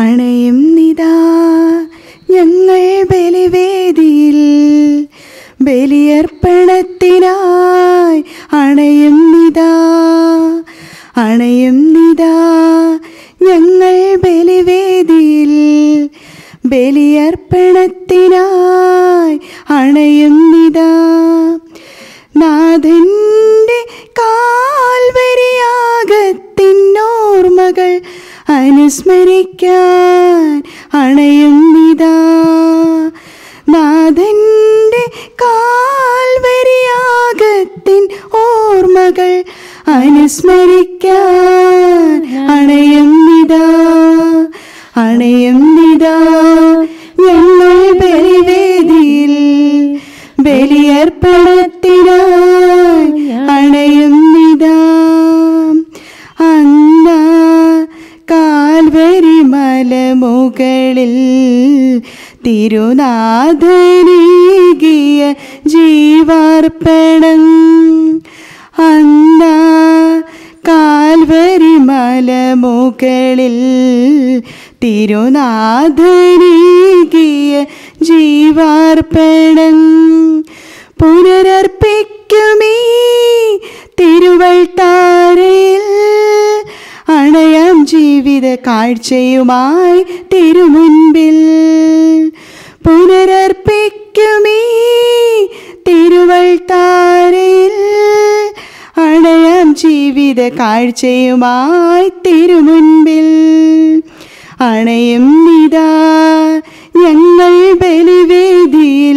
അണയും നിതാ ഞങ്ങൾ ബലിവേദിയിൽ ബലിയർപ്പണത്തിനായി അണയും നിതാ അണയും നിതാ ഞങ്ങൾ ബലിവേദിയിൽ ബലിയർപ്പണത്തിനായി അണയും നിതാ നാഥൻ്റെ കാൽവരിയാകത്തിനോർമ്മകൾ അനുസ്മരിക്കാൻ അണയും നിതാ നാഥൻ്റെ കാൽവരിയാകത്തിൻ ഓർമ്മകൾ അനുസ്മരിക്കാൻ അണയും നിതാ അണയും നിതാ ഞങ്ങൾ ബലിവേദിയിൽ ബലിയർപ്പണത്തിനായി അണയും നിതാ അന്ന കാൽവരി മലമുകളിൽ തിരുനാഥനീകിയ ജീവാർപ്പണം അന്ന കാൽവരി മലമുകളിൽ തിരുനാഥനീകിയ ജീവാർപ്പണം പുനരർപ്പിക്കുമീ തിരുവൾത്താരയിൽ അണയാം ജീവിത കാഴ്ചയുമായി തിരുമുൻപിൽ പുനരർപ്പിക്കുമീ തിരുവൾത്താരയിൽ അണയാം ജീവിത കാഴ്ചയുമായി തിരുമുൻപിൽ അണയും നിതാ ഞങ്ങൾ ബലിവേദിയിൽ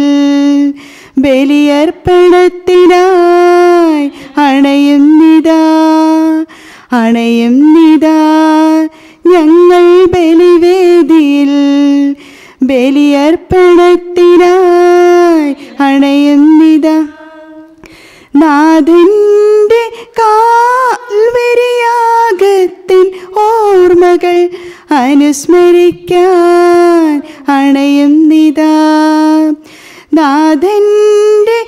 ബലിയർപ്പണത്തിനായി അണയും നിതാ അണയും നിതാ ഞങ്ങൾ ബലിവേദിയിൽ ബലിയർപ്പണത്തിനായി അണയും നിതാ നാഥൻ്റെ കാൽവരിയാകത്തിൻ ഓർമ്മകൾ അനുസ്മരിക്കാൻ അണയും നിതാ നാഥൻ്റെ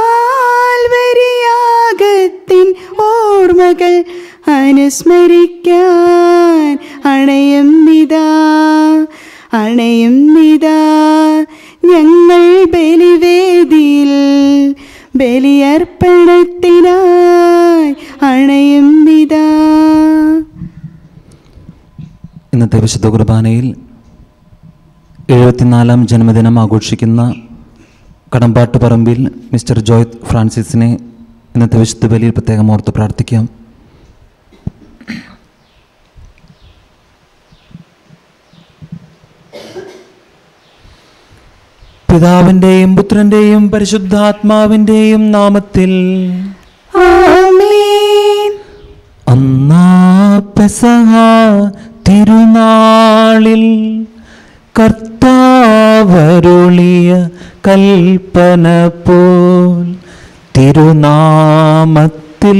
കാൽവരിയാകത്തിൻ ഓർമ്മകൾ അനുസ്മരിക്കാൻ അണയും നിതാ അണയും നിതാ ഞങ്ങൾ ബലിവേദിയിൽ ബലിയർപ്പണത്തിനായി അണയും നിതാ ഇന്നത്തെ വിശുദ്ധ കുർബാനയിൽ എഴുപത്തിനാലാം ജന്മദിനം ആഘോഷിക്കുന്ന കടമ്പാട്ട് പറമ്പിൽ മിസ്റ്റർ ജോയ് ഫ്രാൻസിസിനെ ഇന്നത്തെ വിശുദ്ധ ബലിയിൽ പ്രത്യേകം ഓർത്ത് പ്രാർത്ഥിക്കാം പിതാവിൻ്റെയും പുത്രൻ്റെയും പരിശുദ്ധാത്മാവിൻ്റെയും നാമത്തിൽ ആമേൻ അന്നാ പെസഹ തിരുനാളിൽ കർത്താവരുളിയ കൽപ്പന പോൽ തിരുനാമത്തിൽ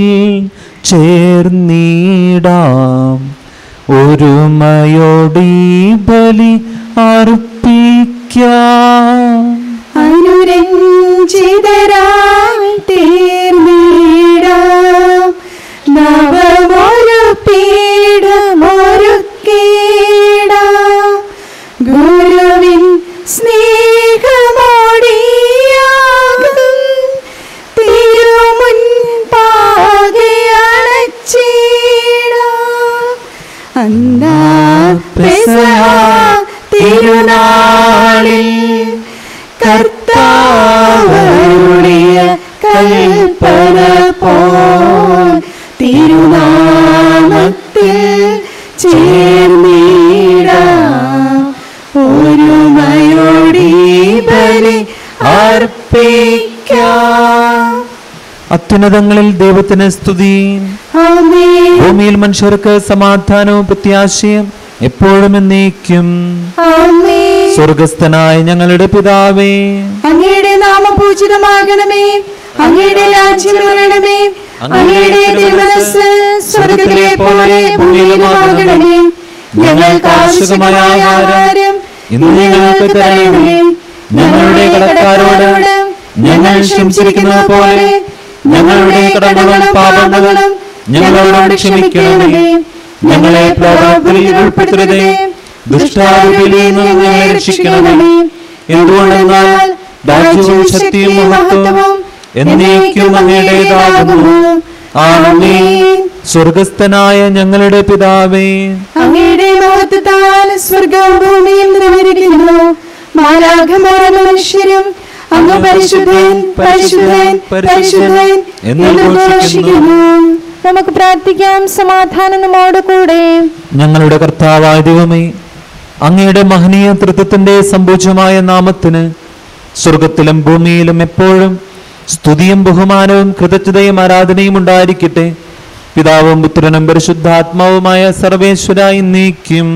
ചേർന്നിടാം ഒരുമയോടീ ബലി അർപ്പിക്കാം അനുരഞ്ജിതരായി തീർന്നിടാം നവമൊരു പീഠമൊരുക്കിടാം ഗുരുവിൻ സ്നേഹമോടിയാകും തിരുമുൻപാകെ അണച്ചിടാം അന്നാ പെസഹ തിരുനാളിൽ കർത്താവരുളിയ കൽപ്പന പോൽ തിരുനാമത്തിൽ ചേർന്നിടാം ഒരുമയോടി ബലി അർപ്പിക്കാം അത്യുന്നതങ്ങളിൽ ദൈവത്തിന് സ്തുതി ആമേൻ ഭൂമിയിൽ മനുഷ്യർക്ക് സമാധാനവും പ്രത്യാശയും എപ്പോഴും എന്നേക്കും ആമേൻ സ്വർഗസ്ഥനായ ഞങ്ങളുടെ പിതാവേ അങ്ങയുടെ നാമം പൂജിതമാകണമേ അങ്ങയുടെ രാജ്യം വരണമേ അങ്ങയുടെ തിരുമനസ് സ്വർഗത്തിലെ പോലെ ഭൂമിയിലുമാകണമേ ഞങ്ങൾക്ക് ആവശ്യമായ ആഹാരം ഇന്ന് ഞങ്ങൾക്ക് തരണമേ ഞങ്ങളുടെ കടക്കാരോട് ഞങ്ങൾ ക്ഷമിച്ചിരിക്കുന്നത് പോലെ ഞങ്ങളുടെ കടങ്ങളും പാപങ്ങളും ഞങ്ങളോട് ക്ഷമിക്കണമേ ഞങ്ങളെ പ്രലോഭനത്തിൽ ഉൾപ്പെടുത്തരുതേ ദുഷ്ടാരൂപിയിൽ നിന്ന് ഞങ്ങളെ രക്ഷിക്കണമേ എന്തുകൊണ്ടെന്നാൽ രാജ്യവും ശക്തിയും മഹത്വവും എന്നേക്കും അങ്ങയുടേതാകുന്നു ആമേൻ സ്വർഗസ്ഥനായ ഞങ്ങളുടെ പിതാവേ അങ്ങയുടെ മഹത്വത്താൽ സ്വർഗവും ഭൂമിയും നിറഞ്ഞിരിക്കുന്നു മാലാഖമാര മനുഷ്യരും അങ്ങ് പരിശുദ്ധൻ പരിശുദ്ധൻ പരിശുദ്ധൻ എന്ന് ഘോഷിക്കുന്നു നമുക്ക് പ്രാർത്ഥിക്കാം സമാധാനം നമ്മോട് കൂടെ ഞങ്ങളുടെ കർത്താവായ ദൈവമേ അങ്ങയുടെ മഹനീയ തൃത്വത്തിന്റെ സമ്പൂജ്യമായ നാമത്തിന് സ്വർഗത്തിലും ഭൂമിയിലും എപ്പോഴും സ്തുതിയും ബഹുമാനവും കൃതജ്ഞതയും ആരാധനയും ഉണ്ടായിരിക്കട്ടെ പിതാവും പുത്രനും പരിശുദ്ധാത്മാവുമായ സർവേശ്വരായി നീക്കും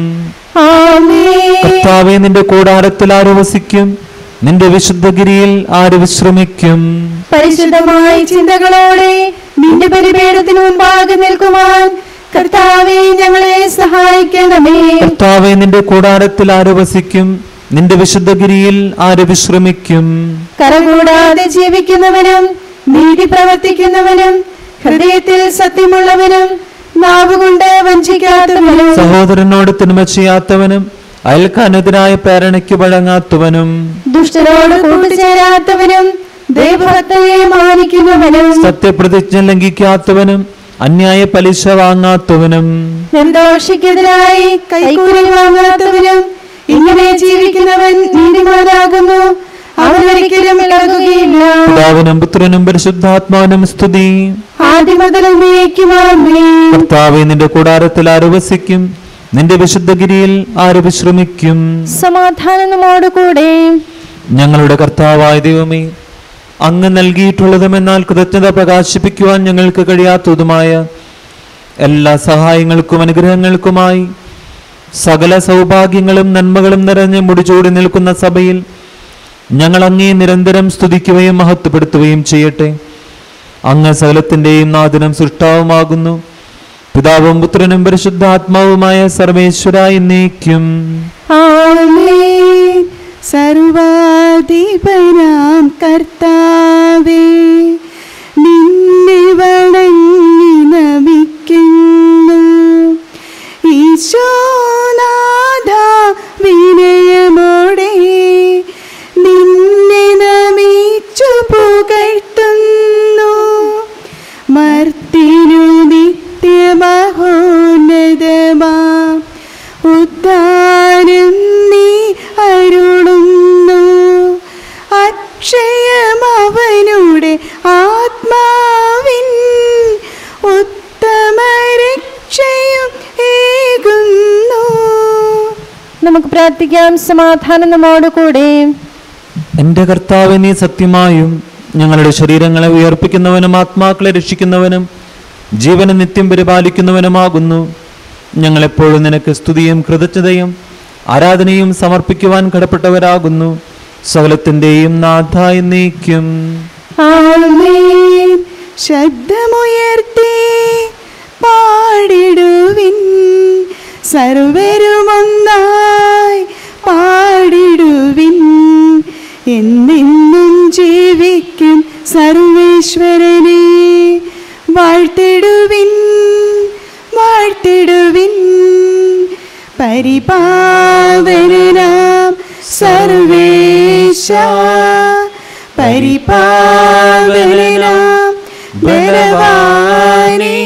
ആമേൻ കർത്താവെ നിന്റെ കൂടാരത്തിൽ ആര് വസിക്കും നിന്റെ വിശുദ്ധഗിരിയിൽ ആര് വിശ്രമിക്കും പരിശുദ്ധമായ ചിന്തകളോടെ നിന്റെ പരിപീഠത്തിന് മുൻപാകെ നിൽക്കുവാൻ കർത്താവെ ഞങ്ങളെ സഹായിക്കണമേ കർത്താവെ നിന്റെ കൂടാരത്തിൽ ആര് വസിക്കും നിന്റെ വിശുദ്ധഗിരിയിൽ ആര് വിശ്രമിക്കും കരകൂടാതെ ജീവിക്കുന്നവനും നീതി പ്രവർത്തിക്കുന്നവനും ഹൃദയത്തിൽ സത്യമുള്ളവനും നാവുകൊണ്ട് വഞ്ചിക്കാത്തവനും സഹോദരനോട് തിന്മ ചെയ്യാത്തവനും അയൽക്കാനെതിരായ പ്രേരണയ്ക്ക് വഴങ്ങാത്തവനും ദുഷ്ടരോട് കൂട്ടുചേരാത്തവനും ദൈവഭക്തയെ മാനിക്കുന്നവനും സത്യപ്രതിജ്ഞ ലംഘിക്കാത്തവനും അന്യായ പലിശ വാങ്ങാത്തവനും നിർദോഷിക്കെതിരായി കൈക്കൂലി വാങ്ങാത്തവനും ഇങ്ങനെ ജീവിക്കുന്നവൻ നീതിമാനാകുന്നു അവൻ ഒരിക്കലും ഇളകുകയില്ല പിതാവിനും പുത്രനും പരിശുദ്ധാത്മാവിനും സ്തുതി ആദ്യം മുതൽ ഉപയോഗിക്കുവാമേ കർത്താവെ നിന്റെ കൂടാരത്തിൽ ആര് വസിക്കും നിന്റെ വിശുദ്ധഗിരിയിൽ ആര് വിശ്രമിക്കും സമാധാനം നമ്മോട് കൂടെ ഞങ്ങളുടെ കർത്താവായ ദൈവമേ അങ്ങ് നൽകിയിട്ടുള്ളതും എന്നാൽ കൃതജ്ഞത പ്രകാശിപ്പിക്കുവാൻ ഞങ്ങൾക്ക് കഴിയാത്തതുമായ എല്ലാ സഹായങ്ങൾക്കും അനുഗ്രഹങ്ങൾക്കുമായി സകല സൗഭാഗ്യങ്ങളും നന്മകളും നിറഞ്ഞ് മുടിചൂടി നിൽക്കുന്ന സഭയിൽ ഞങ്ങൾ അങ്ങേ നിരന്തരം സ്തുതിക്കുകയും മഹത്വപ്പെടുത്തുകയും ചെയ്യട്ടെ അങ്ങ് സകലത്തിൻ്റെയും നാഥനും സൃഷ്ടാവുമാകുന്നു പിതാവും പുത്രനും പരിശുദ്ധാത്മാവുമായ സർവേശ്വരായി നീക്കും ആമേൻ സർവാധിപനാം കർത്താവേ നിന്നെ വണങ്ങി നമിക്കുന്നു ഈശോനാഥ വിനയമോടെ നിന്നെ നമിച്ചു പുകഴ്ത്തുന്നു മർത്തിനു നിത്യമഹോന്നതമാ ഉദ്ധാനം നീ അരുളുന്നു അക്ഷയമവനുടെ ആത്മാവിൻ ഉത്തമ രക്ഷയും ഏകുന്നു നമുക്ക് പ്രാർത്ഥിക്കാം സമാധാനം നമ്മോട് കൂടെ എന്റെ കർത്താവ് നീ സത്യമായും ഞങ്ങളുടെ ശരീരങ്ങളെ ഉയർപ്പിക്കുന്നവനും ആത്മാക്കളെ രക്ഷിക്കുന്നവനും ജീവനെ നിത്യം പരിപാലിക്കുന്നവനുമാകുന്നു ഞങ്ങളെപ്പോഴും നിനക്ക് സ്തുതിയും കൃതജ്ഞതയും ആരാധനയും സമർപ്പിക്കുവാൻ കടപ്പെട്ടവരാകുന്നു സകലത്തിൻ്റെയും നാഥായി നീക്കും ആമേൻ ശബ്ദമുയർത്തി പാടിടുവിൻ സർവരുമൊന്നായി പാടിടുവിൻ എന്നെന്നും ജീവിക്കും സർവേശ്വരനെ വാഴ്ത്തിടുവിൻ വാഴ്ത്തിടുവിൻ പരിപാവനാം സർവേശ പരിപാവനാം ബലവാനേ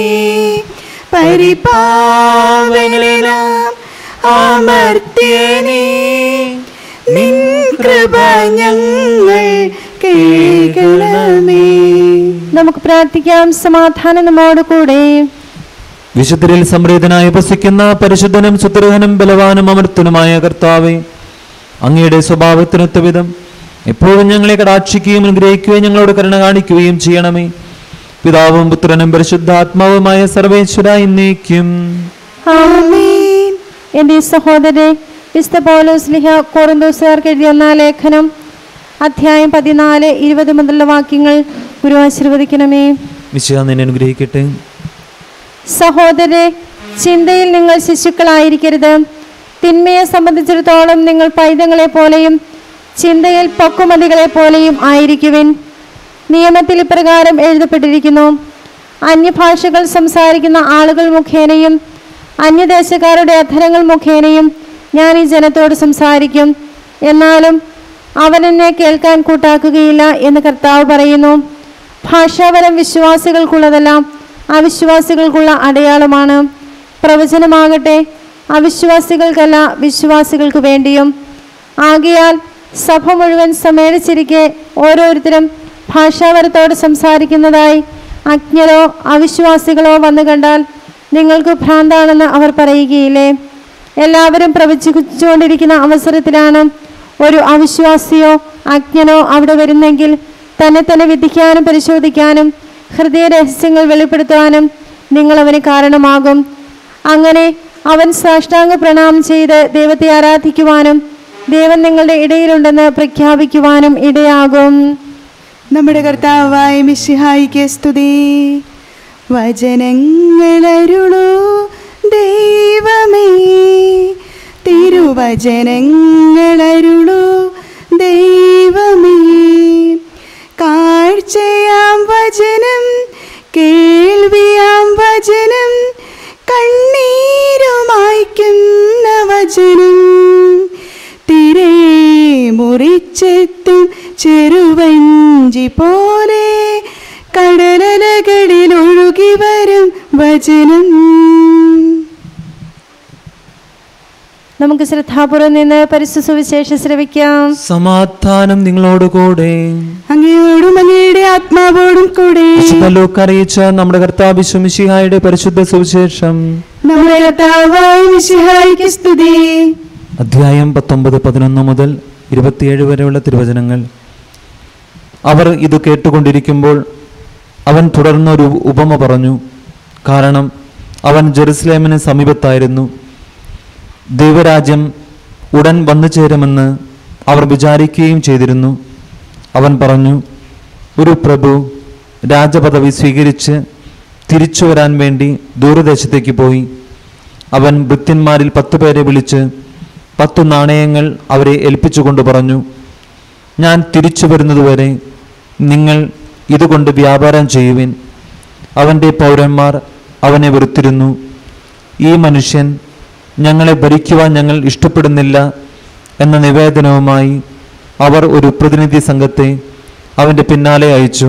പരിപാവനാം അമർത്യനേ നിൻ കൃപ ഞങ്ങൾ കേൾക്കണമേ നമുക്ക് പ്രാർത്ഥിക്കാം സമാധാനം നമ്മോട് കൂടെ വിശുദ്ധരിൽ സംപ്രീതനായി വസിക്കുന്ന പരിശുദ്ധനും സുത്രഹനും ബലവാനും അമർത്തനുമായ കർത്താവെ അങ്ങയുടെ സ്വഭാവത്തിനൊത്ത വിധം എപ്പോഴും ഞങ്ങളെ കടാക്ഷിക്കുകയും അനുഗ്രഹിക്കുകയും ഞങ്ങളോട് കരുണ കാണിക്കുകയും ചെയ്യണമേ പിതാവും പുത്രനും പരിശുദ്ധാത്മാവുമായ സർവേശ്വര എന്നേക്കും ആമേൻ എൻ്റെ സഹോദരെ വിസ്ത പൗലോസ്ലിഹ കോറിന്തോസുകാർക്ക് എഴുതിയ ഒന്നാം ലേഖനം അധ്യായം പതിനാല് ഇരുപത് മുതലുള്ള വാക്യങ്ങൾ ഗുരു ആശീർവദിക്കണമേ വിശുദ്ധ നിന്നെ അനുഗ്രഹിക്കട്ടെ സഹോദരെ ചിന്തയിൽ നിങ്ങൾ ശിശുക്കളായിരിക്കരുത് തിന്മയെ സംബന്ധിച്ചിടത്തോളം നിങ്ങൾ പൈതങ്ങളെ പോലെയും ചിന്തയിൽ പക്വമതികളെ പോലെയും ആയിരിക്കുവിൻ നിയമത്തിൽ ഇപ്രകാരം എഴുതപ്പെട്ടിരിക്കുന്നു അന്യഭാഷകൾ സംസാരിക്കുന്ന ആളുകൾ മുഖേനയും അന്യദേശക്കാരുടെ അധരങ്ങൾ മുഖേനയും ഞാൻ ഈ ജനത്തോട് സംസാരിക്കും എന്നാലും അവൻ എന്നെ കേൾക്കാൻ കൂട്ടാക്കുകയില്ല എന്ന് കർത്താവ് പറയുന്നു ഭാഷാപരം വിശ്വാസികൾക്കുള്ളതല്ല അവിശ്വാസികൾക്കുള്ള അടയാളമാണ് പ്രവചനമാകട്ടെ അവിശ്വാസികൾക്കല്ല വിശ്വാസികൾക്ക് വേണ്ടിയും ആകയാൽ സഭ മുഴുവൻ സമ്മേളിച്ചിരിക്കെ ഓരോരുത്തരും ഭാഷാപരത്തോട് സംസാരിക്കുന്നതായി അജ്ഞരോ അവിശ്വാസികളോ വന്നു കണ്ടാൽ നിങ്ങൾക്ക് ഭ്രാന്താണെന്ന് അവർ പറയുകയില്ലേ എല്ലാവരും പ്രവചിച്ചുകൊണ്ടിരിക്കുന്ന അവസരത്തിലാണ് ഒരു അവിശ്വാസിയോ അജ്ഞനോ അവിടെ വരുന്നെങ്കിൽ തന്നെ തന്നെ വിധിക്കാനും പരിശോധിക്കാനും ഹൃദയ രഹസ്യങ്ങൾ വെളിപ്പെടുത്തുവാനും നിങ്ങൾ അവന് കാരണമാകും അങ്ങനെ അവൻ സാഷ്ടാംഗ പ്രണാമം ചെയ്ത് ദൈവത്തെ ആരാധിക്കുവാനും ദൈവം നിങ്ങളുടെ ഇടയിലുണ്ടെന്ന് പ്രഖ്യാപിക്കുവാനും ഇടയാകും നമ്മുടെ കർത്താവായ മിശിഹായിക്ക് സ്തുതി വചനങ്ങളരുളൂ ദൈവമേ തിരുവചനങ്ങളരുളൂ ദൈവമേ കാഴ്ചയാം വചനം കേൾവിയാം വചനം കണ്ണീരുമായ്ക്കുന്ന വചനം തിരേ മുറിച്ചെത്തും ചെറുവഞ്ചി പോലെ കടലലകളിൽ ഒഴുകി വരും വചനം നമുക്ക് ശ്രദ്ധാപൂർവം നിന്ന് പരിശുദ്ധ സുവിശേഷം ശ്രവിക്കാം സമാധാനം നിങ്ങളോടുകൂടെ അങ്ങയോടും അങ്ങയുടെ ആത്മാവോടും കൂടെ വിശുദ്ധ ലൂക്ക് അറിയിച്ച നമ്മുടെ കർത്താവ് ശുമിഷിഹായുടെ പരിശുദ്ധ സുവിശേഷം നമ്മുടെ കർത്താവായ മിശിഹായിക്ക് സ്തുതി അധ്യായം പത്തൊമ്പത് പതിനൊന്ന് മുതൽ ഇരുപത്തിയേഴ് വരെയുള്ള തിരുവചനങ്ങൾ അവർ ഇത് കേട്ടുകൊണ്ടിരിക്കുമ്പോൾ അവൻ തുടർന്നൊരു ഉപമ പറഞ്ഞു കാരണം അവൻ ജെറുസലേമിന് സമീപത്തായിരുന്നു ദൈവരാജ്യം ഉടൻ വന്നു ചേരുമെന്ന് അവർ വിചാരിക്കുകയും ചെയ്തിരുന്നു അവൻ പറഞ്ഞു ഒരു പ്രഭു രാജപദവി സ്വീകരിച്ച് തിരിച്ചു വരാൻ വേണ്ടി ദൂരദേശത്തേക്ക് പോയി അവൻ ഭൃത്യന്മാരിൽ പത്തു പേരെ വിളിച്ച് പത്തു നാണയങ്ങൾ അവരെ ഏൽപ്പിച്ചുകൊണ്ട് പറഞ്ഞു ഞാൻ തിരിച്ചു വരുന്നതുവരെ നിങ്ങൾ ഇതുകൊണ്ട് വ്യാപാരം ചെയ്യുവിൻ അവൻ്റെ പൗരന്മാർ അവനെ വെറുത്തിരുന്നു ഈ മനുഷ്യൻ ഞങ്ങളെ ഭരിക്കുവാൻ ഞങ്ങൾ ഇഷ്ടപ്പെടുന്നില്ല എന്ന നിവേദനവുമായി അവർ ഒരു പ്രതിനിധി സംഘത്തെ അവൻ്റെ പിന്നാലെ അയച്ചു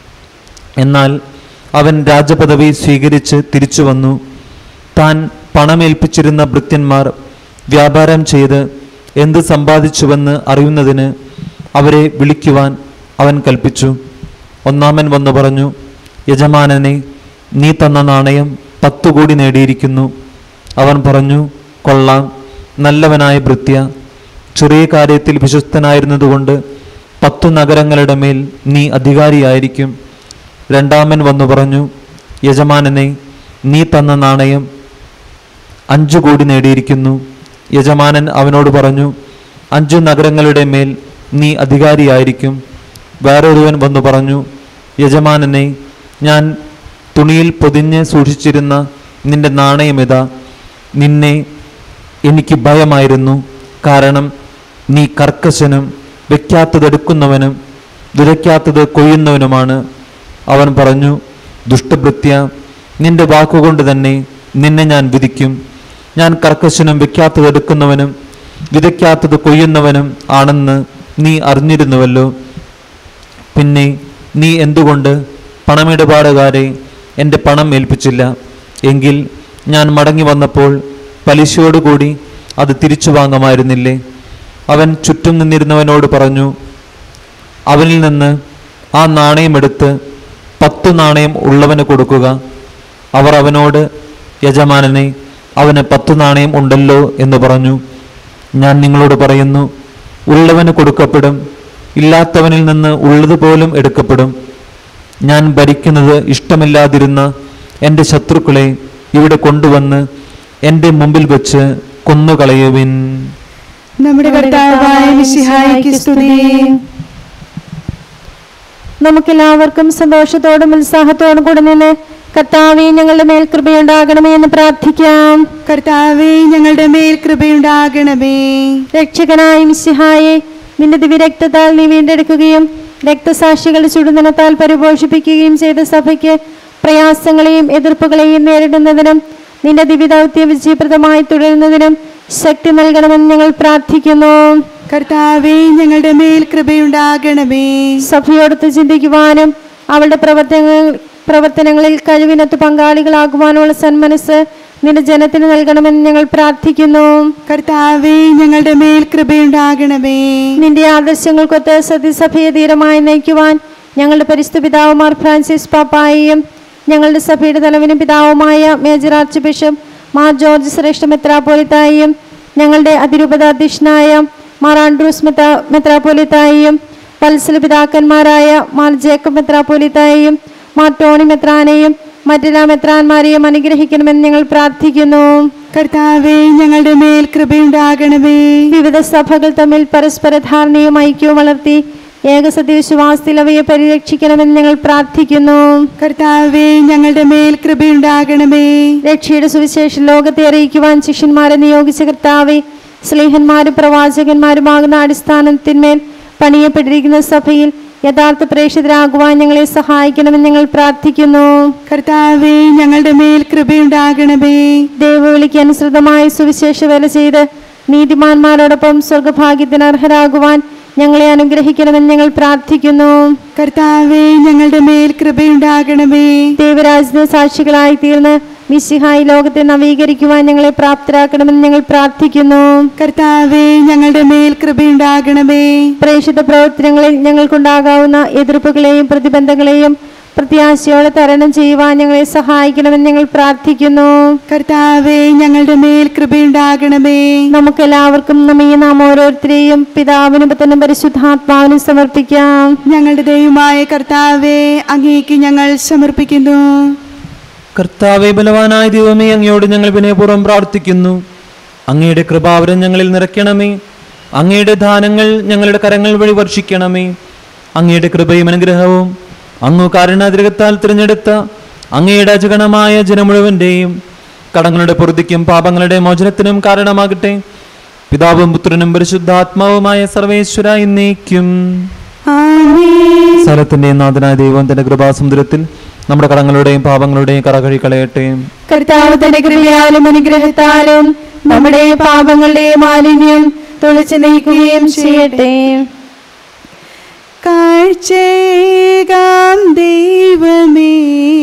എന്നാൽ അവൻ രാജപദവി സ്വീകരിച്ച് തിരിച്ചു വന്നു താൻ പണമേൽപ്പിച്ചിരുന്ന ഭൃത്യന്മാർ വ്യാപാരം ചെയ്ത് എന്ത് സമ്പാദിച്ചുവെന്ന് അറിയുന്നതിന് അവരെ വിളിക്കുവാൻ അവൻ കൽപ്പിച്ചു ഒന്നാമൻ വന്നു പറഞ്ഞു യജമാനനെ നീ തന്ന നാണയം പത്തു കോടി നേടിയിരിക്കുന്നു അവൻ പറഞ്ഞു കൊള്ളാം നല്ലവനായ ഭൃത്യ ചെറിയ കാര്യത്തിൽ വിശ്വസ്തനായിരുന്നതുകൊണ്ട് പത്തു നഗരങ്ങളുടെ മേൽ നീ അധികാരിയായിരിക്കും രണ്ടാമൻ വന്നു പറഞ്ഞു യജമാനനെ നീ തന്ന നാണയം അഞ്ചു കോടി നേടിയിരിക്കുന്നു യജമാനൻ അവനോട് പറഞ്ഞു അഞ്ചു നഗരങ്ങളുടെ മേൽ നീ അധികാരിയായിരിക്കും വേറൊരുവൻ വന്നു പറഞ്ഞു യജമാനനെ ഞാൻ തുണിയിൽ പൊതിഞ്ഞ് സൂക്ഷിച്ചിരുന്ന നിന്റെ നാണയമിതാ നിന്നെ എനിക്ക് ഭയമായിരുന്നു കാരണം നീ കർക്കശനും വെക്കാത്തതെടുക്കുന്നവനും വിതയ്ക്കാത്തത് കൊയ്യുന്നവനുമാണ് അവൻ പറഞ്ഞു ദുഷ്ടഭൃത്യ നിന്റെ വാക്കുകൊണ്ട് തന്നെ നിന്നെ ഞാൻ വിധിക്കും ഞാൻ കർക്കശനും വെക്കാത്തതെടുക്കുന്നവനും വിതയ്ക്കാത്തത് കൊയ്യുന്നവനും ആണെന്ന് നീ അറിഞ്ഞിരുന്നുവല്ലോ പിന്നെ നീ എന്തുകൊണ്ട് പണമിടപാടുകാരെ എൻ്റെ പണം ഏൽപ്പിച്ചില്ല എങ്കിൽ ഞാൻ മടങ്ങി വന്നപ്പോൾ പലിശയോടുകൂടി അത് തിരിച്ചു വാങ്ങാമായിരുന്നില്ലേ അവൻ ചുറ്റും നിന്നിരുന്നവനോട് പറഞ്ഞു അവനിൽ നിന്ന് ആ നാണയമെടുത്ത് പത്തു നാണയം ഉള്ളവന് കൊടുക്കുക അവർ അവനോട് യജമാനനെ അവന് പത്തു നാണയം ഉണ്ടല്ലോ എന്ന് പറഞ്ഞു ഞാൻ നിങ്ങളോട് പറയുന്നു ഉള്ളവന് കൊടുക്കപ്പെടും ഇല്ലാത്തവനിൽ നിന്ന് ഉള്ളതുപോലും എടുക്കപ്പെടും ഞാൻ ഭരിക്കുന്നത് ഇഷ്ടമില്ലാതിരുന്ന എൻ്റെ ശത്രുക്കളെ ഇവിടെ കൊണ്ടുവന്ന് എൻ്റെ മുമ്പിൽ വെച്ച് കൊന്നുകളയുവിൻ നമ്മുടെ കർത്താവായ മിശിഹായിക്ക് സ്തുതി നമുക്കെല്ലാവർക്കും സന്തോഷത്തോടും ഉത്സാഹത്തോടും കൂടെ നിന്ന് കർത്താവെ ഞങ്ങളുടെ മേൽ കൃപയുണ്ടാകണമേ എന്ന് പ്രാർത്ഥിക്കാം കർത്താവേ ഞങ്ങളുടെ മേൽ കൃപയുണ്ടാകണമേ രക്ഷകനായ മിശിഹായെ നിന്റെ ദിവ്യരക്തത്താൽ നീ വീണ്ടെടുക്കുകയും രക്തസാക്ഷികളുടെ ചുടുനിണത്താൽ പരിപോഷിപ്പിക്കുകയും ചെയ്ത സഭയ്ക്ക് പ്രയാസങ്ങളെയും എതിർപ്പുകളെയും നേരിടുന്നതിനും നിന്റെ ദിവ്യദൗത്യം വിജയപ്രദമായി തുടരുന്നതിനും ശക്തി നൽകണമെന്ന് ഞങ്ങൾ പ്രാർത്ഥിക്കുന്നു കർത്താവേ ഞങ്ങളുടെ മേൽ കൃപയുണ്ടാകണമേ സഭയോടൊത്ത് ചിന്തിക്കുവാനും അവളുടെ പ്രവർത്തനങ്ങൾ പ്രവർത്തനങ്ങളിൽ കഴിവിനൊത്ത് പങ്കാളികളാകുവാനുള്ള സന്മനസ് നിന്റെ ജനത്തിന് നൽകണമെന്ന് ഞങ്ങൾ പ്രാർത്ഥിക്കുന്നു കർത്താവേ ഞങ്ങളുടെ മേൽ കൃപയുണ്ടാകണമേ നിന്റെ ആദർശങ്ങൾക്കൊത്ത് സത്യസഭയെ ധീരമായി നയിക്കുവാൻ ഞങ്ങളുടെ പരിശുദ്ധ പിതാവുമാർ ഫ്രാൻസിസ് പാപ്പായെയും ഞങ്ങളുടെ സഭയുടെ തലവനും പിതാവുമായ major archbishop Mar George ശ്രേഷ്ഠ മെത്രാപോലിത്തായും ഞങ്ങളുടെ അതിരൂപത അധ്യക്ഷനായ മാർ ആൻഡ്രൂസ് മെത്രാ മെത്രാപോലിത്തായും വത്സല പിതാക്കന്മാരായ മാർ ജേക്കബ് മെത്രാപോലിത്തായും മാർ ടോണി മെത്രാനെയും മറ്റെല്ലാ മെത്രാന്മാരെയും അനുഗ്രഹിക്കണമെന്ന് ഞങ്ങൾ പ്രാർത്ഥിക്കുന്നു കർത്താവേ ഞങ്ങളുടെ മേൽ കൃപയുണ്ടാകണമേ വിവിധ സഭകൾ തമ്മിൽ പരസ്പര ധാരണയും ഐക്യവും വളർത്തി ഏകസത്യ വിശ്വാസത്തിൽ അവയെ പരിരക്ഷിക്കണമെന്ന് ഞങ്ങൾ പ്രാർത്ഥിക്കുന്നു കർത്താവേ ഞങ്ങളുടെ മേൽ കൃപയുണ്ടാകണമേ രക്ഷയുടെ സുവിശേഷം ലോകത്തെ അറിയിക്കുവാൻ ശിഷ്യന്മാരെ നിയോഗിച്ച കർത്താവെ സ്നേഹന്മാരും പ്രവാചകന്മാരുമാകുന്ന അടിസ്ഥാനത്തിന്മേൽ പണിയപ്പെട്ടിരിക്കുന്ന സഭയിൽ യഥാർത്ഥ പ്രേക്ഷിതരാകുവാൻ ഞങ്ങളെ സഹായിക്കണമെന്ന് ഞങ്ങൾ പ്രാർത്ഥിക്കുന്നു കർത്താവേ ഞങ്ങളുടെ മേൽ കൃപയുണ്ടാകണമേ ദൈവവിളിക്ക് അനുസൃതമായി സുവിശേഷ വേല ചെയ്ത് നീതിമാന്മാരോടൊപ്പം സ്വർഗഭാഗ്യത്തിന് അർഹരാകുവാൻ ഞങ്ങളെ അനുഗ്രഹിക്കണമെന്ന് ഞങ്ങൾ പ്രാർത്ഥിക്കുന്നു കർത്താവേ ഞങ്ങളുടെ മേൽ കൃപയുണ്ടാകണമേ ദൈവരാജ്യത്തിന് സാക്ഷികളായി തീർന്ന് മിശിഹായി ലോകത്തെ നവീകരിക്കുവാൻ ഞങ്ങളെ പ്രാപ്തരാക്കണമെന്ന് ഞങ്ങൾ പ്രാർത്ഥിക്കുന്നു കർത്താവേ ഞങ്ങളുടെ മേൽ കൃപയുണ്ടാകണമേ പ്രേക്ഷിത പ്രവർത്തനങ്ങളിൽ ഞങ്ങൾക്കുണ്ടാകാവുന്ന എതിർപ്പുകളെയും പ്രതിബന്ധങ്ങളെയും പ്രത്യാശയോടെ തരണം ചെയ്യുവാൻ ഞങ്ങളെ സഹായിക്കണമെന്ന് ഞങ്ങൾ പ്രാർത്ഥിക്കുന്നു കർത്താവേ ഞങ്ങളുടെ മേൽ കൃപയുണ്ടാകണമേ നമുക്കെല്ലാവർക്കും നമ്മെ നാം ഓരോരുത്തരെയും പിതാവിനും പുത്രനും പരിശുദ്ധാത്മാവിനും സമർപ്പിക്കാം ഞങ്ങളുടെ ദൈവമായ കർത്താവേ അങ്ങേക്ക് ഞങ്ങൾ സമർപ്പിക്കുന്നു കർത്താവെ ബലവാനായ ദൈവമേ അങ്ങയോട് ഞങ്ങൾ വിനയപൂർവ്വം പ്രാർത്ഥിക്കുന്നു അങ്ങയുടെ കൃപാവരം ഞങ്ങളിൽ നിറയ്ക്കണമേ അങ്ങയുടെ ദാനങ്ങൾ ഞങ്ങളുടെ കരങ്ങൾ വഴി വർഷിക്കണമേ അങ്ങയുടെ കൃപയും അനുഗ്രഹവും അങ്ങു കാരണാതിരകത്താൽ തിരഞ്ഞെടുത്ത അങ്ങയുടെ അജഗണമായ ജനം മുഴുവൻ്റെയും കടങ്ങളുടെ പൊറുതിക്കും പാപങ്ങളുടെ മോചനത്തിനും കാരണമാകട്ടെ പിതാവും പുത്രനും പരിശുദ്ധാത്മാവുമായ സർവേശ്വര എന്നേക്കും ആമേൻ സ്ഥലത്തിന്റെ നാഥനായ ദൈവം തന്റെ കൃപാസമുദ്രത്തിൽ നമ്മുടെ കടങ്ങളുടെയും പാപങ്ങളുടെയും കറകഴി കളയട്ടെ കർത്താവ് തന്റെ കൃപയാലും അനുഗ്രഹത്താലും നമ്മുടെ പാപങ്ങളുടെ മാലിന്യം തുളച്ചു നീക്കുകയും ചെയ്യട്ടെ കാഴ്ചയേകാം ദൈവമേ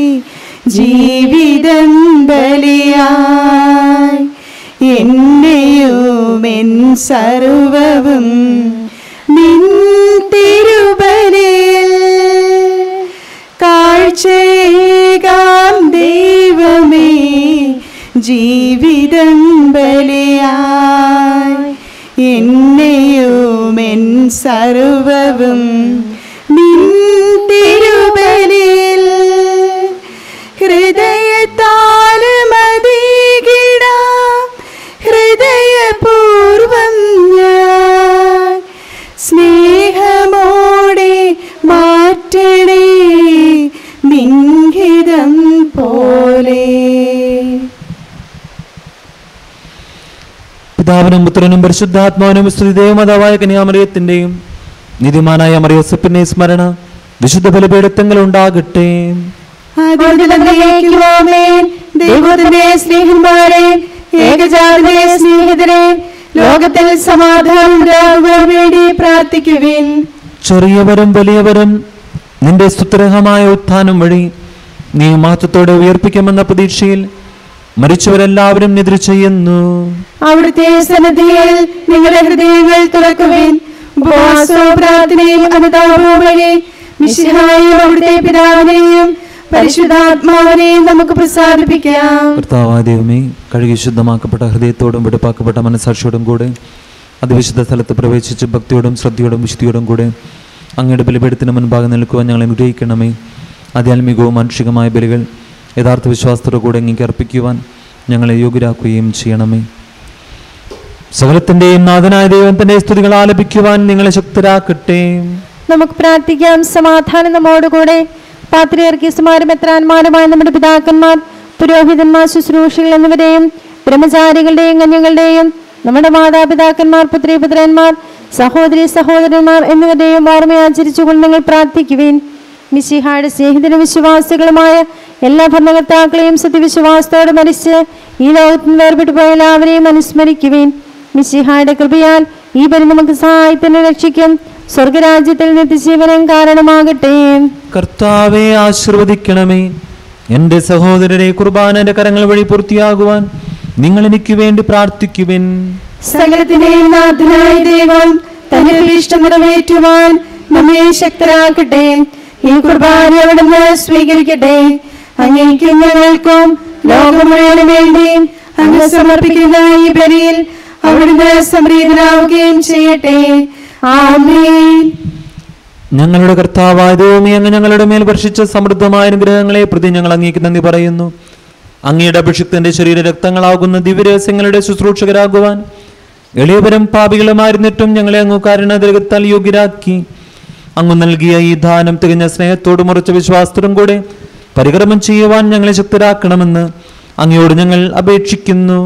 ജീവിതം ബലിയായി എന്നെയും എൻ സർവവും നിൻ തിരുബലിൽ കാഴ്ചയേകാം ദൈവമേ ജീവിതം ബലിയായി എന്നെയും എൻ സർവവും നിൻ തിരുബലിൽ ഹൃദയത്താലും അതികിടാം ഹൃദയപൂർവം ഞാൻ സ്നേഹമോടെ മാറ്റണേ നിൻഹിതം പോലെ പിതാവിനും പുത്രനും പരിശുദ്ധാത്മാവിനും സ്തുതിദേവമാതാവായ കന്യാമറിയത്തിന്റെയും നിധിമാനായ മറിയോസപ്പിന്റെ സ്മരണ വിശുദ്ധ ബലിപീഠത്തങ്ങൾ ഉണ്ടാകട്ടെ ദൈവത്തിന്റെ സ്നേഹന്മാരെ ഏകജാതരെ സ്നേഹിതരെ ലോകത്തിൽ സമാധാനം ഉണ്ടാകുവാൻ വേണ്ടി പ്രാർത്ഥിക്കുവിൻ ചെറിയവരും വലിയവരും നിന്റെ സ്തുത്രഹമായ ഉത്ഥാനം വഴി നീ മാറ്റത്തോടെ ഉയർപ്പിക്കുമെന്ന പ്രതീക്ഷയിൽ മരിച്ചവരെല്ലാവരും നിദ്ര ചെയ്യുന്നു അവിടുത്തെ സന്നദ്ധിയിൽ നിങ്ങളുടെ ഹൃദയങ്ങൾ തുറക്കുവിൻ ഉപവാസവും പ്രാർത്ഥനയും അനുതാപവും വഴി മിശിഹായും അവിടുത്തെ പിതാവിനെയും പരിശുദ്ധാത്മാവിനെയും നമുക്ക് പ്രസാദിപ്പിക്കാം കർത്താവായ ദൈവമേ കഴുകി ശുദ്ധമാക്കപ്പെട്ട ഹൃദയത്തോടും വെടുപ്പാക്കപ്പെട്ട മനസാക്ഷിയോടും കൂടെ അതിവിശുദ്ധ സ്ഥലത്ത് പ്രവേശിച്ച് ഭക്തിയോടും ശ്രദ്ധയോടും വിശുദ്ധിയോടും കൂടെ അങ്ങയുടെ ബലിപീഠത്തിന് മുൻപാകെ നിൽക്കുവാൻ ഞങ്ങൾ അനുഗ്രഹിക്കണമേ ആധ്യാത്മികവും മാനുഷികമായ ബലികൾ യഥാർത്ഥ വിശ്വാസത്തോടു കൂടെ അങ്ങേക്ക് അർപ്പിക്കുവാൻ ഞങ്ങളെ യോഗ്യരാക്കുകയും ചെയ്യണമേ സകലത്തിൻ്റെയും നാഥനായ ദൈവത്തിൻ്റെ സ്തുതികൾ ആലപിക്കുവാൻ നിങ്ങളെ ശക്തരാക്കട്ടെ നമുക്ക് പ്രാർത്ഥിക്കാം സമാധാനം നമ്മോടുകൂടെ പാത്രിയർക്കീസുമാരും എത്രാന്മാരുമായ നമ്മുടെ പിതാക്കന്മാർ പുരോഹിതന്മാർ ശുശ്രൂഷകൾ എന്നിവരെയും ബ്രഹ്മചാരികളുടെയും കന്യകളുടെയും നമ്മുടെ മാതാപിതാക്കന്മാർ പുത്രിപുത്രന്മാർ സഹോദരി സഹോദരന്മാർ എന്നിവരുടെയും ഓർമ്മ ആചരിച്ചുകൊണ്ട് നിങ്ങൾ പ്രാർത്ഥിക്കുവിൻ മിശിഹായുടെ സ്നേഹിതനും വിശ്വാസികളുമായ എല്ലാ ഭരണകർത്താക്കളെയും സത്യവിശ്വാസത്തോടെ മരിച്ച് ഈ ലോകത്ത് നിന്ന് വേർപെട്ടു പോയ എല്ലാവരെയും അനുസ്മരിക്കുവിൻ മിശിഹായുടെ കൃപയാൽ ഈ ബലി നമുക്ക് സഹായത്തിന് രക്ഷിക്കും സ്വർഗരാജ്യത്തിൽ നിത്യജീവനം കാരണമാകട്ടെ കർത്താവെ ആശീർവദിക്കണമേ എൻ്റെ സഹോദരരെ കുർബാനന്റെ കരങ്ങൾ വഴി പൂർത്തിയാകുവാൻ നിങ്ങൾ എനിക്ക് വേണ്ടി പ്രാർത്ഥിക്കുവിൻ സകലത്തിന്റെയും നാഥനായ ദൈവം തന്റെ ഇഷ്ടം നിറവേറ്റുവാൻ നമ്മെ ശക്തരാക്കട്ടെ ഈ കുർബാന അവിടുന്ന് സ്വീകരിക്കട്ടെ അങ്ങേക്കും ഞങ്ങൾക്കും ലോകം മുഴുവന് വേണ്ടി അങ്ങ് സമർപ്പിക്കുന്ന ഈ ബലിയിൽ അവിടുന്ന് സംപ്രീതനാവുകയും ചെയ്യട്ടെ ആമേൻ ഞങ്ങളുടെ കർത്താവായ ദൈവമേ അങ്ങ് ഞങ്ങളുടെ മേൽ വർഷിച്ച സമൃദ്ധമായ അനുഗ്രഹങ്ങളെ പ്രതി ഞങ്ങൾ അങ്ങേക്ക് നന്ദി പറയുന്നു അങ്ങയുടെ അഭിഷിക്തന്റെ ശരീര രക്തങ്ങളാകുന്ന ദിവ്യരഹസ്യങ്ങളുടെ ശുശ്രൂഷകരാകുവാൻ എളിയവരും പാപികളുമായിരുന്നിട്ടും ഞങ്ങളെ അങ്ങ് കാരണതരകത്താൽ യോഗ്യരാക്കി അങ്ങ് നൽകിയ ഈ ദാനം തികഞ്ഞ സ്നേഹത്തോടും ഉറച്ച വിശ്വാസത്തോടും കൂടെ പരിക്രമം ചെയ്യുവാൻ ഞങ്ങളെ ശക്തരാക്കണമെന്ന് അങ്ങയോട് ഞങ്ങൾ അപേക്ഷിക്കുന്നു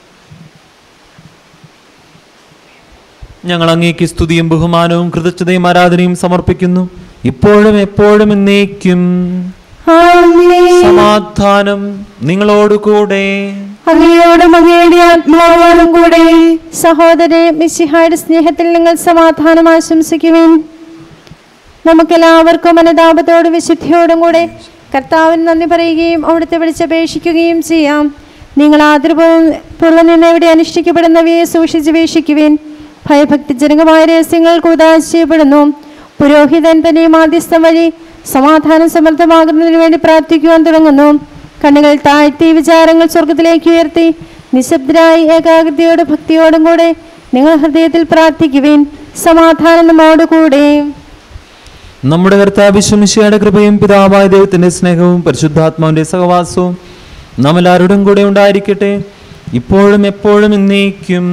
ഞങ്ങൾ അങ്ങേക്ക് സ്തുതിയും ബഹുമാനവും കൃതജ്ഞതയും ആരാധനയും സമർപ്പിക്കുന്നു ഇപ്പോഴും എപ്പോഴും എന്നേക്കും ആമേൻ സമാധാനം നിങ്ങളോടുകൂടെ അങ്ങയോടും അങ്ങയുടെ ആത്മാവോടും കൂടെ സഹോദരെ മിശിഹായുടെ സ്നേഹത്തിൽ നിങ്ങൾ സമാധാനം ആശംസിക്കുവിൻ നമുക്കെല്ലാവർക്കും അനുതാപത്തോടും വിശുദ്ധിയോടും കൂടെ കർത്താവിന് നന്ദി പറയുകയും അവിടുത്തെ വിളിച്ചപേക്ഷിക്കുകയും ചെയ്യാം നിങ്ങൾ ആദരപൂർവ്വം നിന്ന് എവിടെ അനുഷ്ഠിക്കപ്പെടുന്നവയെ സൂക്ഷിച്ച് വീക്ഷിക്കുവിൻ ഭയഭക്തിജനകമായ രഹസ്യങ്ങൾക്ക് ഉദാശയപ്പെടുന്നു പുരോഹിതൻ തന്നെ മാധ്യസ്ഥം വഴി സമാധാനം സമൃദ്ധമാകുന്നതിന് വേണ്ടി പ്രാർത്ഥിക്കുവാൻ തുടങ്ങുന്നു കണ്ണുകൾ താഴ്ത്തി വിചാരങ്ങൾ സ്വർഗത്തിലേക്ക് ഉയർത്തി നിശബ്ദരായി ഏകാഗ്രതയോടും ഭക്തിയോടും കൂടെ നിങ്ങൾ ഹൃദയത്തിൽ പ്രാർത്ഥിക്കുവിൻ സമാധാനം നമ്മോടുകൂടെ നമ്മുടെ കർത്താവിശ്വമിശയുടെ കൃപയും പിതാവായ ദൈവത്തിന്റെ സ്നേഹവും പരിശുദ്ധാത്മാവിന്റെ സഹവാസവും നാം എല്ലാവരോടും കൂടെ ഉണ്ടായിരിക്കട്ടെ ഇപ്പോഴും എപ്പോഴും എന്നേക്കും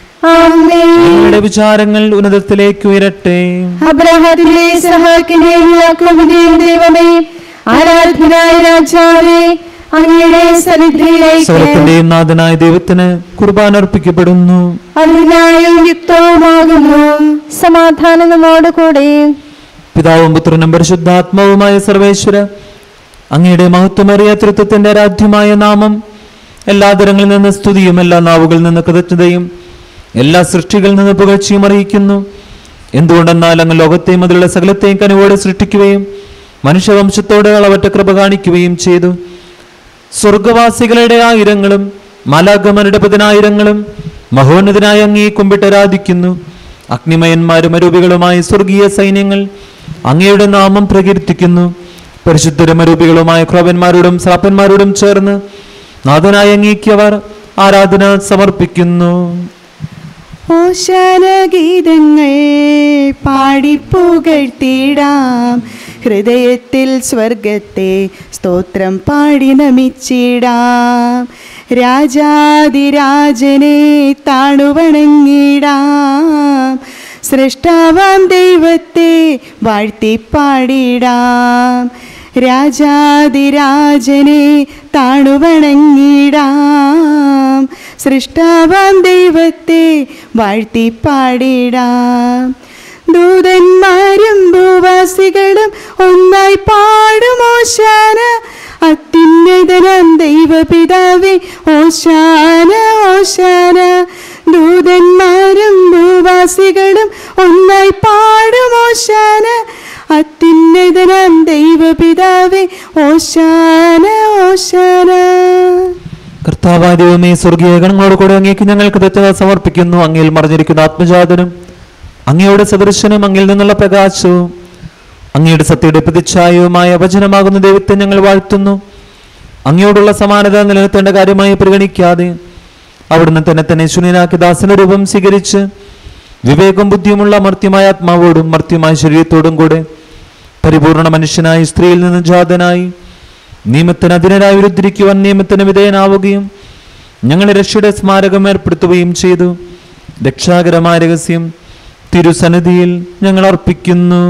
ആമേൻ നിങ്ങളുടെ വിചാരങ്ങൾ ഉന്നതത്തിലേക്ക് ഉയരട്ടെ അബ്രഹത്തിന്റെ സഹാക്കിന്റെയും യാക്കോബിന്റെയും ദൈവമേ ആരാധനായ രാജാവേ അങ്ങയുടെ സന്നിധിയിലേക്ക് സ്വർഗത്തിന്റെയും നാഥനായ ദൈവത്തിന് കുർബാന അർപ്പിക്കപ്പെടുന്നു അതിനായും യുക്തവുമാകുന്നു സമാധാനം നമ്മോടുകൂടെ പിതാവും പുത്രനും പരിശുദ്ധാത്മാവുമായ സർവേശ്വര അങ്ങയുടെ മഹത്വമേറിയ തൃത്വത്തിന്റെ ആരാധ്യമായ നാമം എല്ലാ തരങ്ങളിൽ നിന്ന് സ്തുതിയും എല്ലാ നാവുകളിൽ നിന്ന് കൃതജ്ഞതയും എല്ലാ സൃഷ്ടികളിൽ നിന്ന് പുകഴ്ചയും അറിയിക്കുന്നു എന്തുകൊണ്ടെന്നാൽ അങ്ങ് ലോകത്തെയും അതിലുള്ള സകലത്തെയും കനിവോടെ സൃഷ്ടിക്കുകയും മനുഷ്യവംശത്തോട് അളവറ്റ കൃപ കാണിക്കുകയും ചെയ്തു സ്വർഗവാസികളുടെ ആയിരങ്ങളും മലാഗമനുടെ പതിനായിരങ്ങളും മഹോന്നതനായ അങ്ങേ കുമ്പിട്ടരാധിക്കുന്നു അഗ്നിമയന്മാരും അരൂപികളുമായ സ്വർഗീയ സൈന്യങ്ങൾ അങ്ങയുടെ നാമം പ്രകീർത്തിക്കുന്നു പരിശുദ്ധരും അരൂപികളുമായ ക്രോവന്മാരോടും ശ്രാപ്പന്മാരോടും ചേർന്ന് നാഥനായ അങ്ങേക്ക് അവർ ആരാധന സമർപ്പിക്കുന്നു ഓശാന ഗീതങ്ങൾ പാടിപ്പുകഴ്ത്തിടാം ഹൃദയത്തിൽ സ്വർഗത്തെ സ്തോത്രം പാടി നമിച്ചിടാം രാജാതിരാജനെ താണുവണങ്ങിടാം സൃഷ്ടാവാം ദൈവത്തെ വാഴ്ത്തി പാടിടാം രാജാതിരാജനെ താണുവണങ്ങിടാം സൃഷ്ടാവാം ദൈവത്തെ വാഴ്ത്തി പാടിടാം ദൂതന്മാരും ഭൂവാസികളും ഒന്നായി പാടും ഓശാന അത്യുന്നതനം ദൈവപിതാവേ ഓശാന ഓശാന ദൂതന്മാരും ഭൂവാസികളും ഒന്നായി പാടും ഓശാന അത്യുന്നതനം ദൈവപിതാവേ ഓശാന ഓശാന കർത്താവായ ദൈവമേ സ്വർഗീയ ഗണങ്ങളോട് കൂടെ അങ്ങേക്ക് ഞങ്ങൾ കൃതജ്ഞത സമർപ്പിക്കുന്നു അങ്ങയിൽ മറിഞ്ഞിരിക്കുന്ന ആത്മജാതനും അങ്ങയുടെ സദൃശനും അങ്ങിൽ നിന്നുള്ള പ്രകാശവും അങ്ങയുടെ സത്യയുടെ പ്രതിച്ഛായവുമായ വചനമാകുന്ന ദൈവത്തെ ഞങ്ങൾ വാഴ്ത്തുന്നു അങ്ങയോടുള്ള സമാനത നിലനിർത്തേണ്ട കാര്യമായി പരിഗണിക്കാതെ അവിടുന്ന് തന്നെ തന്നെ ശൂന്യനാക്കി ദാസന രൂപം സ്വീകരിച്ച് വിവേകം ബുദ്ധിയുമുള്ള മർത്യമായ ആത്മാവോടും മർത്യമായ ശരീരത്തോടും കൂടെ പരിപൂർണ മനുഷ്യനായി സ്ത്രീയിൽ നിന്ന് ജാതനായി നിയമത്തിന് അതിനരായി വിരുദ്ധരിക്കുവാൻ നിയമത്തിന് വിധേയനാവുകയും ഞങ്ങളെ രക്ഷയുടെ സ്മാരകം ഏർപ്പെടുത്തുകയും ചെയ്തു രക്ഷാകരമായ രഹസ്യം തിരുസന്നിധിയിൽ ഞങ്ങൾ അർപ്പിക്കുന്നു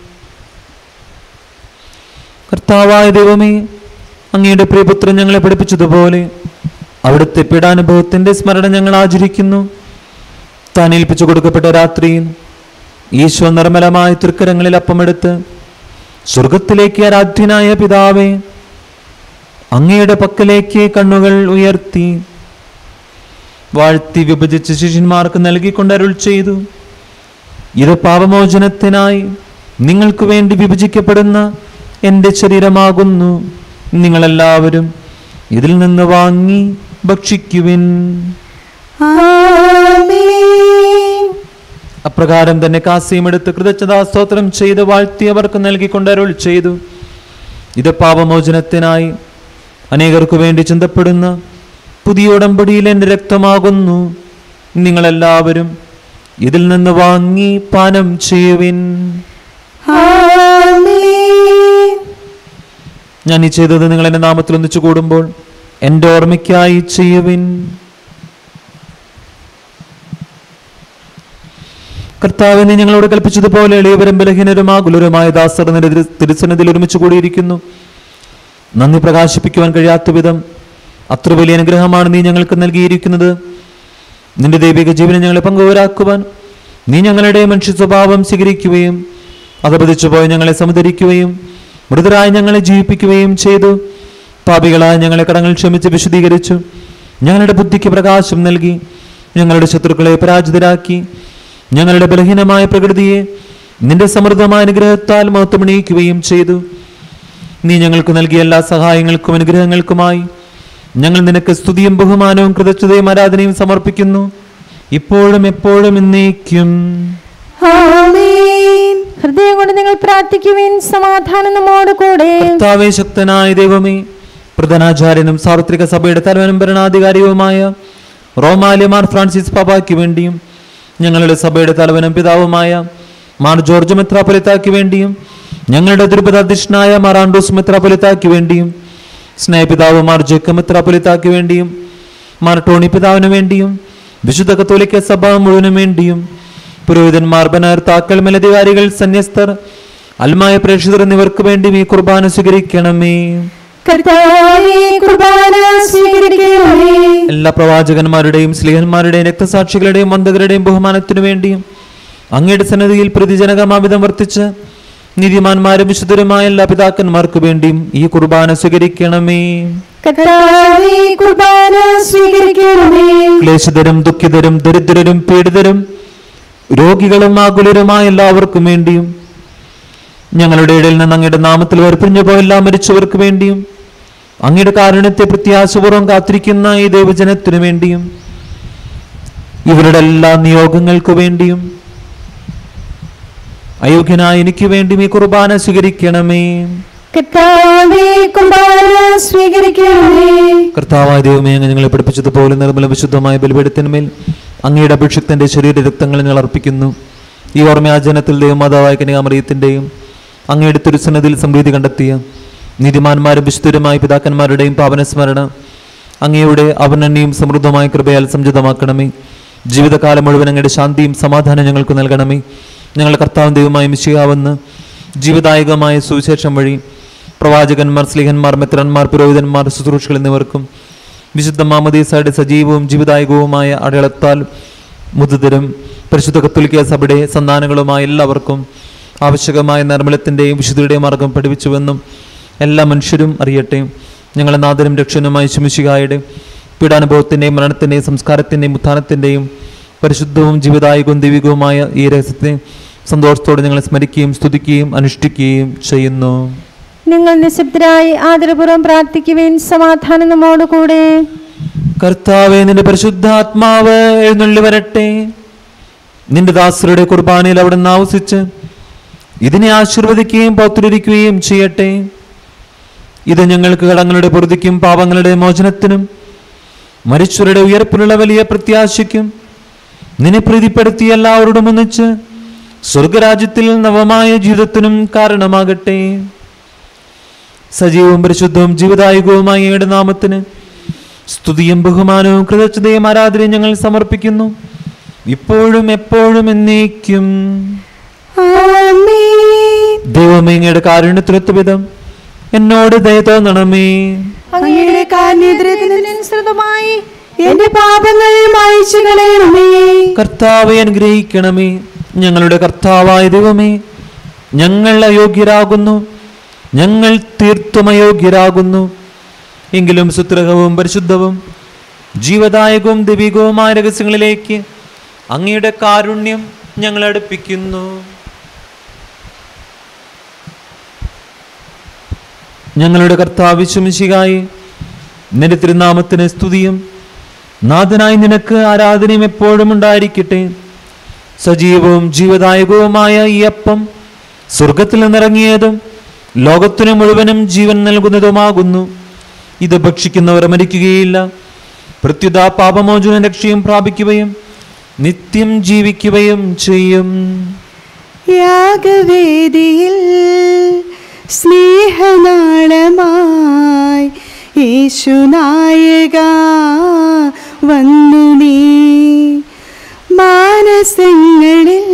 കർത്താവായ ദൈവമേ അങ്ങയുടെ പ്രിയപുത്രൻ ഞങ്ങളെ പഠിപ്പിച്ചതുപോലെ അവിടുത്തെ പീഡാനുഭവത്തിന്റെ സ്മരണ ഞങ്ങൾ ആചരിക്കുന്നു താൻ ഏൽപ്പിച്ചു കൊടുക്കപ്പെട്ട രാത്രിയിൽ ഈശോ നിർമ്മലമായ തൃക്കരങ്ങളിൽ അപ്പമെടുത്ത് സ്വർഗത്തിലേക്ക് ആരാധ്യനായ പിതാവേ അങ്ങയുടെ പക്കലേക്ക് കണ്ണുകൾ ഉയർത്തി വാഴ്ത്തി വിഭജിച്ച് ശിഷ്യന്മാർക്ക് നൽകിക്കൊണ്ട് അരുൾ ചെയ്തു ഇത് പാപമോചനത്തിനായി നിങ്ങൾക്ക് വേണ്ടി വിഭജിക്കപ്പെടുന്ന എൻ്റെ ശരീരമാകുന്നു നിങ്ങളെല്ലാവരും ഇതിൽ നിന്ന് വാങ്ങി ഭക്ഷിക്കുവിൻ ആമേൻ അപ്രകാരം തന്നെ കാസിയും എടുത്ത് കൃതജ്ഞതാസ്തോത്രം ചെയ്ത് വാഴ്ത്തി അവർക്ക് നൽകിക്കൊണ്ട് അരുൾ ചെയ്തു ഇത് പാപമോചനത്തിനായി അനേകർക്കു വേണ്ടി ചിന്തപ്പെടുന്ന പുതിയ ഉടമ്പടിയിൽ എൻ്റെ രക്തമാകുന്നു നിങ്ങളെല്ലാവരും ഇതിൽ നിന്ന് വാങ്ങി പാനം ചെയ്യുവിൻ ആമേൻ ഞാൻ ഈ ചെയ്തത് നിങ്ങൾ എൻ്റെ നാമത്തിൽ ഒന്നിച്ചു കൂടുമ്പോൾ എൻ്റെ ഓർമ്മയ്ക്കായി ചെയ്യുവിൻ കർത്താവിനെ ഞങ്ങളോട് കൽപ്പിച്ചതുപോലെ എളിയവരും ബലഹീനരും ആകുലരുമായ ദാസർ നിന്റെ തിരു- തിരുസന്നിധിയിൽ ഒരുമിച്ച് കൂടിയിരിക്കുന്നു നന്ദി പ്രകാശിപ്പിക്കുവാൻ കഴിയാത്ത വിധം അത്ര വലിയ അനുഗ്രഹമാണ് നീ ഞങ്ങൾക്ക് നൽകിയിരിക്കുന്നത് നിന്റെ ദൈവിക ജീവനെ ഞങ്ങളെ പങ്കുവരാക്കുവാൻ നീ ഞങ്ങളുടെ മനുഷ്യ സ്വഭാവം സ്വീകരിക്കുകയും അധപതിച്ചു പോയി ഞങ്ങളെ സമുദരിക്കുകയും മൃതരായി ഞങ്ങളെ ജീവിപ്പിക്കുകയും ചെയ്തു പാപികളായ ഞങ്ങളെ കടങ്ങൾ ക്ഷമിച്ച് വിശദീകരിച്ചു ഞങ്ങളുടെ ബുദ്ധിക്ക് പ്രകാശം നൽകി ഞങ്ങളുടെ ശത്രുക്കളെ പരാജിതരാക്കി ഞങ്ങളുടെ ബലഹീനമായ പ്രകൃതിയെ നിന്റെ സമൃദ്ധമായ അനുഗ്രഹത്താൽ മഹത്വമണിയിക്കുകയും ചെയ്തു നീ ഞങ്ങൾക്ക് നൽകിയ എല്ലാ സഹായങ്ങൾക്കും അനുഗ്രഹങ്ങൾക്കുമായി ഞങ്ങൾ നിനക്ക് സ്തുതിയും ബഹുമാനവും കൃതജ്ഞതയും ആരാധനയും സമർപ്പിക്കുന്നു ഇപ്പോഴും എപ്പോഴും എന്നേക്കും ആമേൻ ഹൃദയം കൊണ്ട് നിങ്ങൾ പ്രാർത്ഥിക്കുവിൻ സമാധാനം നമ്മോട് കൂടെ കർത്താവേ ശക്തനായ ദൈവമേ പ്രധാനാചാര്യനും സാർവത്രിക സഭയുടെ തലവനും ഭരണാധികാരിയുമായ റോമാലിമാർ ഫ്രാൻസിസ് പാപ്പായ്ക്ക് വേണ്ടിയും ഞങ്ങളുടെ സഭയുടെ തലവനും പിതാവുമായ മാർ ജോർജ് മെത്രാപ്പൊലിത്താക്ക് വേണ്ടിയും ഞങ്ങളുടെ തിരുപ്പതി അധ്യക്ഷനായ മാർ ആൻഡ്രൂസ് മെത്രാപ്പൊലിത്താക്ക് വേണ്ടിയും സ്നേഹപിതാവ് മാർ ജേക്കബ് മെത്രാപ്പൊലിത്താക്ക് വേണ്ടിയും മാർ ടോണി പിതാവിന് വേണ്ടിയും വിശുദ്ധ കത്തോലിക്ക സഭ മുഴുവനും വേണ്ടിയും പുരോഹിതന്മാർ ബനർത്താക്കൾ മേലധികാരികൾ സന്യസ്തർ അൽമായ പ്രേക്ഷിതർ എന്നിവർക്ക് വേണ്ടി ഈ കുർബാന സ്വീകരിക്കണമേ കർത്താവേ കുർബാന സ്വീകരിക്കണമേ എല്ലാ പ്രവാചകന്മാരുടെയും സ്ലീഹന്മാരുടെയും രക്തസാക്ഷികളുടെയും വന്ധകരുടെയും ബഹുമാനത്തിനു വേണ്ടിയും അങ്ങയുടെ സന്നദ്ധിയിൽ പ്രതിജനകമാവിധം വർത്തിച്ച് നീതിമാന്മാരും വിശുദ്ധരുമായ എല്ലാ പിതാക്കന്മാർക്ക് വേണ്ടിയും ഈ കുർബാന സ്വീകരിക്കണമേ കർത്താവേ കുർബാന സ്വീകരിക്കണമേ ക്ലേശിതരും ദുഃഖിതരും ദരിദ്രരും പീഡിതരും രോഗികളും ആകുലരുമായ എല്ലാവർക്കും വേണ്ടിയും ഞങ്ങളുടെ ഇടയിൽ നിന്ന് അങ്ങയുടെ നാമത്തിൽ വേർപിരിഞ്ഞു പോയ എല്ലാ മരിച്ചവർക്ക് വേണ്ടിയും അങ്ങയുടെ കാരുണ്യത്തെ പ്രത്യാശപൂർവ്വം കാത്തിരിക്കുന്ന ഈ ദൈവജനത്തിനു വേണ്ടിയും ഇവരുടെ എല്ലാ നിയോഗങ്ങൾക്ക് വേണ്ടിയും അയോഗ്യനായ എനിക്ക് വേണ്ടിയും ഈ കുർബാന സ്വീകരിക്കണമേ കർത്താവേ കുർബാന സ്വീകരിക്കണമേ കർത്താവായ ദൈവമേ അങ്ങ് ഞങ്ങളെ പഠിപ്പിച്ചതുപോലെ നിർമ്മല വിശുദ്ധമായ ബലിപീഠത്തിന്മേൽ അങ്ങയുടെ അഭിഷിക്തന്റെ ശരീര രക്തങ്ങൾ ഞങ്ങൾ അർപ്പിക്കുന്നു ഈ ഓർമ്മയാചനത്തിൽ ദൈവമാതാവായ കനികാമറിയത്തിന്റെയും അങ്ങയുടെ തിരുസന്നതിൽ സമൃദ്ധി കണ്ടെത്തിയ നീതിമാന്മാരും വിശുദ്ധരുമായ പിതാക്കന്മാരുടെയും പാവനസ്മരണ അങ്ങയുടെ അവനന്യയും സമൃദ്ധമായ കൃപയാൽ സംജിതമാക്കണമേ ജീവിതകാലം മുഴുവൻ അങ്ങയുടെ ശാന്തിയും സമാധാനം ഞങ്ങൾക്ക് നൽകണമേ ഞങ്ങളുടെ കർത്താവും ദൈവമായ മിശിയാവെന്ന് ജീവദായകമായ സുവിശേഷം വഴി പ്രവാചകന്മാർ സ്ലിഹന്മാർ മെത്രന്മാർ പുരോഹിതന്മാർ ശുശ്രൂഷകൾ എന്നിവർക്കും വിശുദ്ധ മാമദീസയുടെ സജീവവും ജീവദായകവുമായ അടയാളത്താൽ മുതിതരും പരിശുദ്ധ കത്തോലിക്ക സഭയുടെ സന്താനങ്ങളുമായ എല്ലാവർക്കും ആവശ്യകമായ നിർമ്മലത്തിൻ്റെയും വിശുദ്ധിയുടെയും മാർഗം പഠിപ്പിച്ചുവെന്നും എല്ലാ മനുഷ്യരും അറിയട്ടെ ഞങ്ങളെ നാഥനും രക്ഷനുമായ ശുമിശികായുടെ പീഡാനുഭവത്തിൻ്റെയും മരണത്തിൻ്റെയും സംസ്കാരത്തിൻ്റെയും ഉത്ഥാനത്തിൻ്റെയും പരിശുദ്ധവും ജീവദായകവും ദൈവികവുമായ ഈ രഹസ്യത്തെ സന്തോഷത്തോടെ ഞങ്ങളെ സ്മരിക്കുകയും സ്തുതിക്കുകയും അനുഷ്ഠിക്കുകയും ചെയ്യുന്നു നിങ്ങൾ നിശബ്ദരായി ആദരപൂർവ്വം പ്രാർത്ഥിക്കുവിൻ സമാധാനം നമ്മോട് കൂടെ കർത്താവെ നിന്റെ പരിശുദ്ധാത്മാവ് എഴുന്നള്ളി വരട്ടെ നിന്റെ ദാസരുടെ കുർബാനയിൽ അവിടെ നിന്ന് ആവസിച്ച് ഇതിനെ ആശീർവദിക്കുകയും പൗത്രിക്കുകയും ചെയ്യട്ടെ ഇത് ഞങ്ങൾക്ക് കടങ്ങളുടെ പൊറുതിക്കും പാപങ്ങളുടെ മോചനത്തിനും മരിച്ചവരുടെ ഉയർപ്പിലുള്ള വലിയ പ്രത്യാശയ്ക്കും നിന്നെ പ്രീതിപ്പെടുത്തി എല്ലാവരോടും ഒന്നിച്ച് സ്വർഗരാജ്യത്തിൽ നവമായ ജീവിതത്തിനും കാരണമാകട്ടെ സജീവവും പരിശുദ്ധവും ജീവദായകവുമായ അങ്ങയുടെ നാമത്തിന് സ്തുതിയും ബഹുമാനവും കൃതജ്ഞതയും ആരാധനയും ഞങ്ങൾ സമർപ്പിക്കുന്നു ഇപ്പോഴും എപ്പോഴും എന്നേക്കും ആമേൻ ദൈവമേ അങ്ങയുടെ കാരുണ്യത്തിനൊത്ത വിധം എന്നോട് ദയ തോന്നണമേ അങ്ങയുടെ കാരുണ്യത്തിനനുസൃതമായി എന്റെ പാപങ്ങൾ മായിച്ചു കളയണമേ കർത്താവെ അനുഗ്രഹിക്കണമേ ഞങ്ങളുടെ കർത്താവായ ദൈവമേ ഞങ്ങൾ അയോഗ്യരാകുന്നു ഞങ്ങൾ തീർത്തും അയോഗ്യരാകുന്നു എങ്കിലും സുത്രകവും പരിശുദ്ധവും ജീവദായകവും ദൈവികവുമായ രഹസ്യങ്ങളിലേക്ക് അങ്ങയുടെ കാരുണ്യം ഞങ്ങൾ അടുപ്പിക്കുന്നു ഞങ്ങളുടെ കർത്താവ് ശുമിശികായി നിന്റെ തിരുനാമത്തിന് സ്തുതിയും നാഥനായി നിനക്ക് ആരാധനയും എപ്പോഴും ഉണ്ടായിരിക്കട്ടെ സജീവവും ജീവദായകവുമായ ഈ അപ്പം സ്വർഗത്തിൽ നിന്നിറങ്ങിയതും ലോകത്തിനു മുഴുവനും ജീവൻ നൽകുന്നതുമാകുന്നു ഇത് ഭക്ഷിക്കുന്നവർ മരിക്കുകയില്ല പ്രത്യുത പാപമോചന രക്ഷയും പ്രാപിക്കുകയും നിത്യം ജീവിക്കുകയും ചെയ്യും യാഗവേദിയിൽ സ്നേഹനാളമായി യേശുനായക വന്നു നീ മാനസങ്ങളിൽ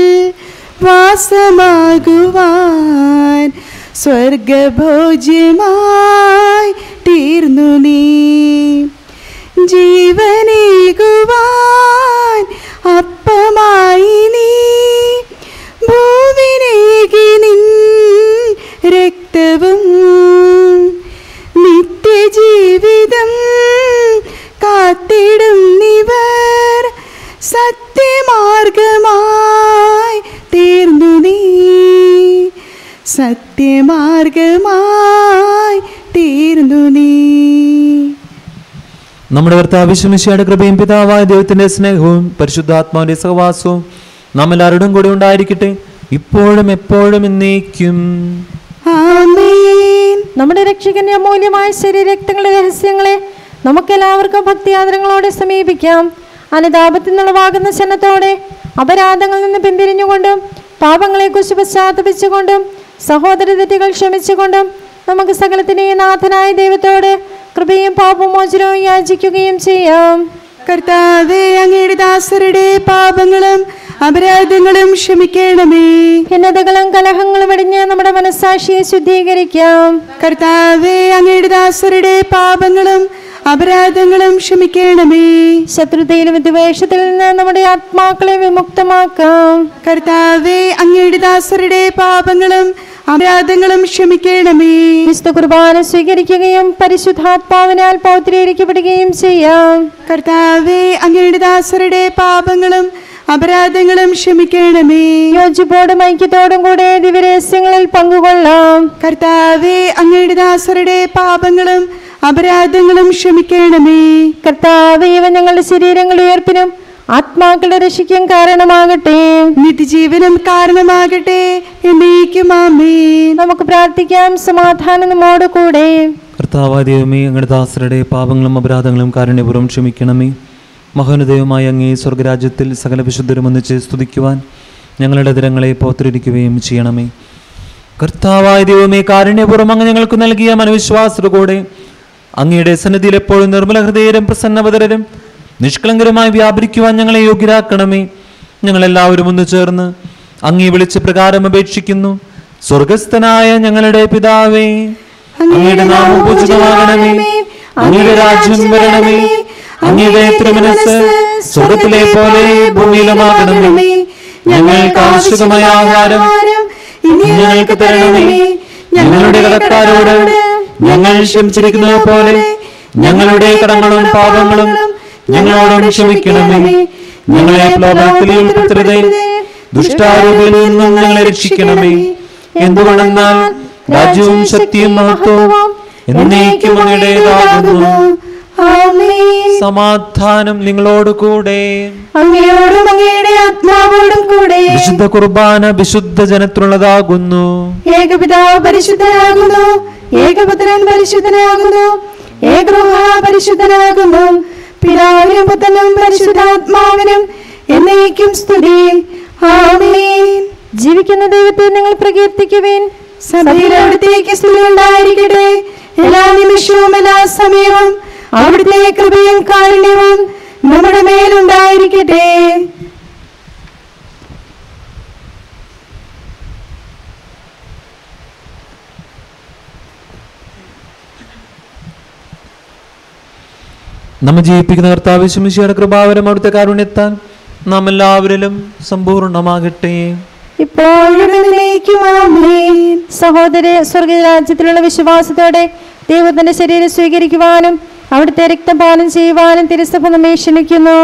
വാസമാകുവാൻ സ്വർഗഭോജ്യമായി തീർന്നു നീ ജീവനേകുവാൻ അപ്പമായി നീ ഭൂവിനേകി നിൻ രക്തവും നിത്യജീവിതം കാത്തിടും നിവർ സത്യമാർഗമായി തീർന്നു നീ സത്യമാർഗമായി തീർന്നു നീ നമ്മുടെ കർത്താവിശ്വമിശയുടെ കൃപയും പിതാവായ ദൈവത്തിന്റെ സ്നേഹവും പരിശുദ്ധാത്മാവിന്റെ സഹവാസവും നാം എല്ലാവരുടെയും കൂടെ ഉണ്ടായിരിക്കട്ടെ ഇപ്പോഴും എപ്പോഴും എന്നേക്കും ആമേൻ നമ്മുടെ രക്ഷകന്റെ അമൂല്യമായ ശരീരരക്തങ്ങളുടെ രഹസ്യങ്ങളെ നമുക്കെല്ലാവർക്കും ഭക്തിയാദരങ്ങളോടെ സമീപിക്കാം അനുതാപത്തിൽ നിന്നുളവാകുന്ന ക്ഷണത്തോടെ അപരാധങ്ങളിൽ നിന്ന് പിന്തിരിഞ്ഞുകൊണ്ടും പാപങ്ങളെക്കുറിച്ച് പശ്ചാത്തപിച്ചുകൊണ്ടും സഹോദര തെറ്റുകൾ ക്ഷമിച്ചുകൊണ്ടും നമുക്ക് സകലത്തിനെയും നാഥനായ ദൈവത്തോട് കൃപയും പാപമോചനവും യാചിക്കുകയും ചെയ്യാം കർത്താവെ അങ്ങയുടെ ദാസരുടെ പാപങ്ങളും അപരാധങ്ങളും ക്ഷമിക്കണമേ ഭിന്നതകളും കലഹങ്ങളും വെടിഞ്ഞ് നമ്മുടെ മനസ്സാക്ഷിയെ ശുദ്ധീകരിക്കാം കർത്താവെ അങ്ങയുടെ ദാസരുടെ പാപങ്ങളും അപരാധങ്ങളും ക്ഷമിക്കണമേ ശത്രുതയിലും വിദ്വേഷത്തിൽ നിന്ന് നമ്മുടെ ആത്മാക്കളെ വിമുക്തമാക്കാം കർത്താവെ അങ്ങയുടെ ദാസരുടെ പാപങ്ങളും അപരാധങ്ങളും ക്ഷമിക്കണമേ വിശുദ്ധ കുർബാന സ്വീകരിക്കുകയും പരിശുദ്ധാത്മാവിനാൽ പൗത്രീകരിക്കപ്പെടുകയും ചെയ്യാം കർത്താവെ അങ്ങയുടെ ദാസരുടെ പാപങ്ങളും അപരാധങ്ങളും ക്ഷമിക്കണമേ യോജിപ്പോടും ഐക്യത്തോടും കൂടെ ദിവരഹസ്യങ്ങളിൽ പങ്കുകൊള്ളാം കർത്താവെ അങ്ങയുടെ ദാസരുടെ പാപങ്ങളും അപരാധങ്ങളും ക്ഷമിക്കണമേ കർത്താവ് ഇവ ഞങ്ങളുടെ ശരീരങ്ങളുടെ ഉയർപ്പിനും ആത്മാക്കളുടെ രക്ഷയ്ക്കും കാരണമാകട്ടെ നിത്യജീവനം കാരണമാകട്ടെ എന്നേക്കും ആമേൻ നമുക്ക് പ്രാർത്ഥിക്കാം സമാധാനം നമ്മോട് കൂടെ കർത്താവായ ദൈവമേ അങ്ങയുടെ ദാസരുടെ പാപങ്ങളും അപരാധങ്ങളും കാരുണ്യപൂർവ്വം ക്ഷമിക്കണമേ മഹാനുദൈവമായ അങ്ങേ സ്വർഗരാജ്യത്തിൽ സകല വിശുദ്ധരും ഒന്നിച്ച് സ്തുതിക്കുവാൻ ഞങ്ങളുടെ ദിനങ്ങളെ പോത്തിരിക്കുകയും ചെയ്യണമേ കർത്താവായ ദൈവമേ കാരുണ്യപൂർവ്വം അങ്ങ് ഞങ്ങൾക്ക് നൽകിയ മനവിശ്വാസത്തോടെ അങ്ങയുടെ സന്നിധിയിൽ എപ്പോഴും നിർമ്മല ഹൃദയരും പ്രസന്നവതരും നിഷ്കളങ്കരമായി വ്യാപരിക്കുവാൻ ഞങ്ങളെ യോഗ്യരാക്കണമേ ഞങ്ങളെല്ലാവരും ഒന്ന് ചേർന്ന് അങ്ങേ വിളിച്ച പ്രകാരം അപേക്ഷിക്കുന്നു സ്വർഗസ്ഥനായ ഞങ്ങളുടെ പിതാവേ അങ്ങയുടെ നാമം പൂജിതമാകണമേ അങ്ങയുടെ രാജ്യം വരണമേ അങ്ങയുടെ തിരുമനസ് സ്വർഗത്തിലെ പോലെ ഭൂമിയിലുമാകണമേ ഞങ്ങൾക്ക് ആവശ്യമായ ആഹാരം ഇന്ന് ഞങ്ങൾക്ക് തരണമേ ഞങ്ങളുടെ കടക്കാരോട് ഞങ്ങൾ ക്ഷമിച്ചിരിക്കുന്നത് പോലെ ഞങ്ങളുടെ കടങ്ങളും പാപങ്ങളും ഞങ്ങളോട് ക്ഷമിക്കണമേ ഞങ്ങളെ പ്രലോഭനത്തിൽ ഉൾപ്പെടുത്തരുതേ ദുഷ്ടാരൂപിൽ നിന്നും ഞങ്ങളെ രക്ഷിക്കണമേ എന്തുകൊണ്ടെന്നാൽ രാജ്യവും ശക്തിയും മഹത്വവും എന്നേക്കും അങ്ങയുടേതാകുന്നു ആമേൻ സമാധാനം നിങ്ങളോട് കൂടെ അങ്ങയോടും അങ്ങയുടെ ആത്മാവോടും കൂടെ വിശുദ്ധ കുർബാന വിശുദ്ധ ജനത്തിനുള്ളതാകുന്നു ഏകപിതാവ് പരിശുദ്ധനാകുന്നു ഏകപുത്രൻ പരിശുദ്ധനാകുന്നു ഏകഗൃഹ പരിശുദ്ധനാകുന്നു പിതാവിനും പുത്രനും പരിശുദ്ധാത്മാവിനും എന്നേക്കും സ്തുതി ആമേൻ ജീവിക്കുന്ന ദൈവത്തെ നിങ്ങൾ പ്രകീർത്തിക്കുവേൻ സഭയിൽ അവിടുത്തേക്ക് സ്തുതി ഉണ്ടായിരിക്കട്ടെ എല്ലാ നിമിഷവും എല്ലാ സമയവും അവിടുത്തെ കൃപയും കാരുണ്യവും നമ്മുടെ മേലുണ്ടായിരിക്കട്ടെ നമ്മെ ജീവിപ്പിക്കുന്ന കർത്താവ് ശുമിശിയുടെ കൃപാവരം അവിടുത്തെ കാരുണ്യത്താൽ നാം എല്ലാവരിലും സമ്പൂർണ്ണമാകട്ടെ ഇപ്പോഴും എന്നേക്കും ആമേൻ സഹോദര സ്വർഗരാജ്യത്തിലുള്ള വിശ്വാസത്തോടെ ദൈവത്തിന്റെ ശരീരം സ്വീകരിക്കുവാനും അവിടുത്തെ രക്തപാനം ചെയ്യുവാനും തിരുസഭ നമ്മെ ക്ഷണിക്കുന്നു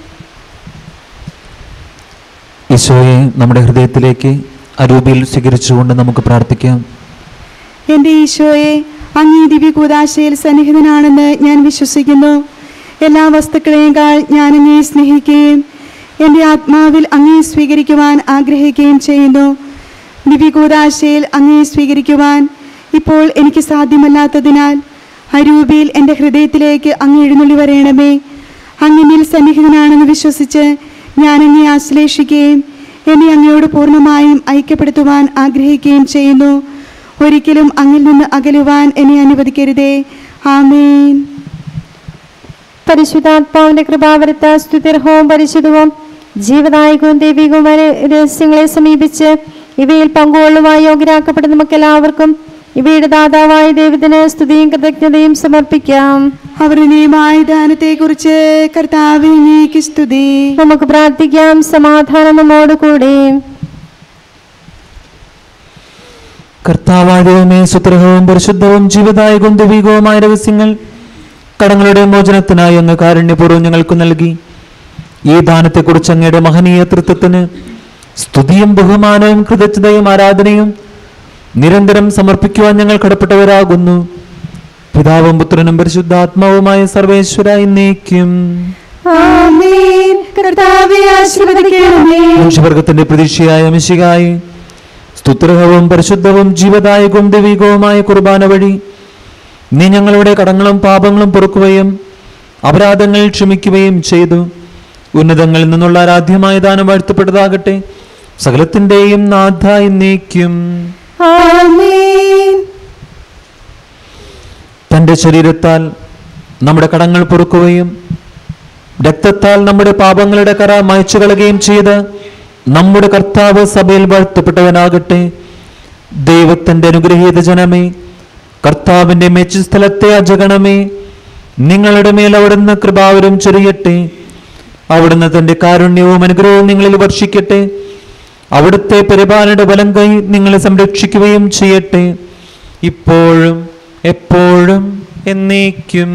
ഈശോയെ നമ്മുടെ ഹൃദയത്തിലേക്ക് അരൂപിയിൽ സ്വീകരിച്ചുകൊണ്ട് നമുക്ക് പ്രാർത്ഥിക്കാം എൻ്റെ ഈശോയെ അങ്ങീ ദിവ്യകൂതാശയിൽ സന്നിഹിതനാണെന്ന് ഞാൻ വിശ്വസിക്കുന്നു എല്ലാ വസ്തുക്കളേക്കാൾ ഞാൻ അങ്ങേ സ്നേഹിക്കുകയും എൻ്റെ ആത്മാവിൽ അങ്ങേ സ്വീകരിക്കുവാൻ ആഗ്രഹിക്കുകയും ചെയ്യുന്നു ദിവ്യകൂതാശയിൽ അങ്ങേ സ്വീകരിക്കുവാൻ ഇപ്പോൾ എനിക്ക് സാധ്യമല്ലാത്തതിനാൽ അരൂപിയിൽ എൻ്റെ ഹൃദയത്തിലേക്ക് അങ്ങ് എഴുന്നള്ളി വരയണമേ അങ്ങിനിൽ സന്നിഹിതനാണെന്ന് വിശ്വസിച്ച് ഞാൻ അങ്ങേ ആശ്ലേഷിക്കുകയും എന്നെ അങ്ങയോട് പൂർണ്ണമായും ഐക്യപ്പെടുത്തുവാൻ ആഗ്രഹിക്കുകയും ചെയ്യുന്നു ഒരിക്കലും അങ്ങിൽ നിന്ന് അകലുവാൻ എന്നെ അനുവദിക്കരുതേ ആമേൻ പരിശുദ്ധാത്മാവിന്റെ കൃപാവരത്ത സ്തുതിർഹവും പരിശുദ്ധവും ജീവദായകവും ദൈവികവും വരെ രഹസ്യങ്ങളെ സമീപിച്ച് ഇവയിൽ പങ്കുകൊള്ളുവാൻ യോഗ്യരാക്കപ്പെട്ട നമുക്ക് എല്ലാവർക്കും ഇവയുടെ ദാതാവായ ദൈവത്തിന് സ്തുതിയും കൃതജ്ഞതയും സമർപ്പിക്കാം അവരുടെ നിയമായ ദാനത്തെക്കുറിച്ച് കർത്താവിനേക്ക് സ്തുതി നമുക്ക് പ്രാർത്ഥിക്കാം സമാധാനം നമ്മോടുകൂടെ കർത്താവായ ദൈവമേ സുത്രഹവും പരിശുദ്ധവും ജീവദായകവും ദൈവികവുമായ രഹസ്യങ്ങൾ കടങ്ങളുടെ മോചനത്തിനായി അങ്ങ് കാരുണ്യപൂർവ്വം ഞങ്ങൾക്ക് നൽകി ഈ ദാനത്തെക്കുറിച്ച് അങ്ങയുടെ മഹനീയ തൃത്വത്തിന് സ്തുതിയും ബഹുമാനവും കൃതജ്ഞതയും ആരാധനയും നിരന്തരം സമർപ്പിക്കുവാൻ ഞങ്ങൾ കടപ്പെട്ടവരാകുന്നു പിതാവും പുത്രനും പരിശുദ്ധാത്മാവുമായ സർവേശ്വര എന്നേക്കും ആമേൻ കർത്താവെ ആശീർവദിക്കണമേ മനുഷ്യവർഗത്തിന്റെ പ്രതീക്ഷയായ മിശികായി സ്തുത്രഹവും പരിശുദ്ധവും ജീവദായകവും ദൈവികവുമായ കുർബാന വഴി നീ ഞങ്ങളുടെ കടങ്ങളും പാപങ്ങളും പൊറുക്കുകയും അപരാധങ്ങൾ ക്ഷമിക്കുകയും ചെയ്തു ഉന്നതങ്ങളിൽ നിന്നുള്ള ആരാധ്യമായ ദാനം വാഴ്ത്തപ്പെട്ടതാകട്ടെ സകലത്തിന്റെയും നാഥ എന്നേക്കും ആമേൻ തന്റെ ശരീരത്താൽ നമ്മുടെ കടങ്ങൾ പൊറുക്കുകയും രക്തത്താൽ നമ്മുടെ പാപങ്ങളുടെ കറ മായ്ച്ചു കളയുകയും ചെയ്ത് നമ്മുടെ കർത്താവ് സഭയിൽ വാഴ്ത്തപ്പെട്ടവനാകട്ടെ ദൈവത്തിന്റെ അനുഗ്രഹീത ജനമേ കർത്താവിന്റെ മെച്ച സ്ഥലത്തെ അജഗണമേ നിങ്ങളുടെ മേൽ അവിടുന്ന് കൃപാവരം ചൊരിയട്ടെ അവിടുന്ന് തന്റെ കാരുണ്യവും അനുഗ്രഹവും നിങ്ങളിൽ വർഷിക്കട്ടെ അവിടുത്തെ പരിപാലനയുടെ വലം കൈ നിങ്ങളെ സംരക്ഷിക്കുകയും ചെയ്യട്ടെ ഇപ്പോഴും എപ്പോഴും എന്നേക്കും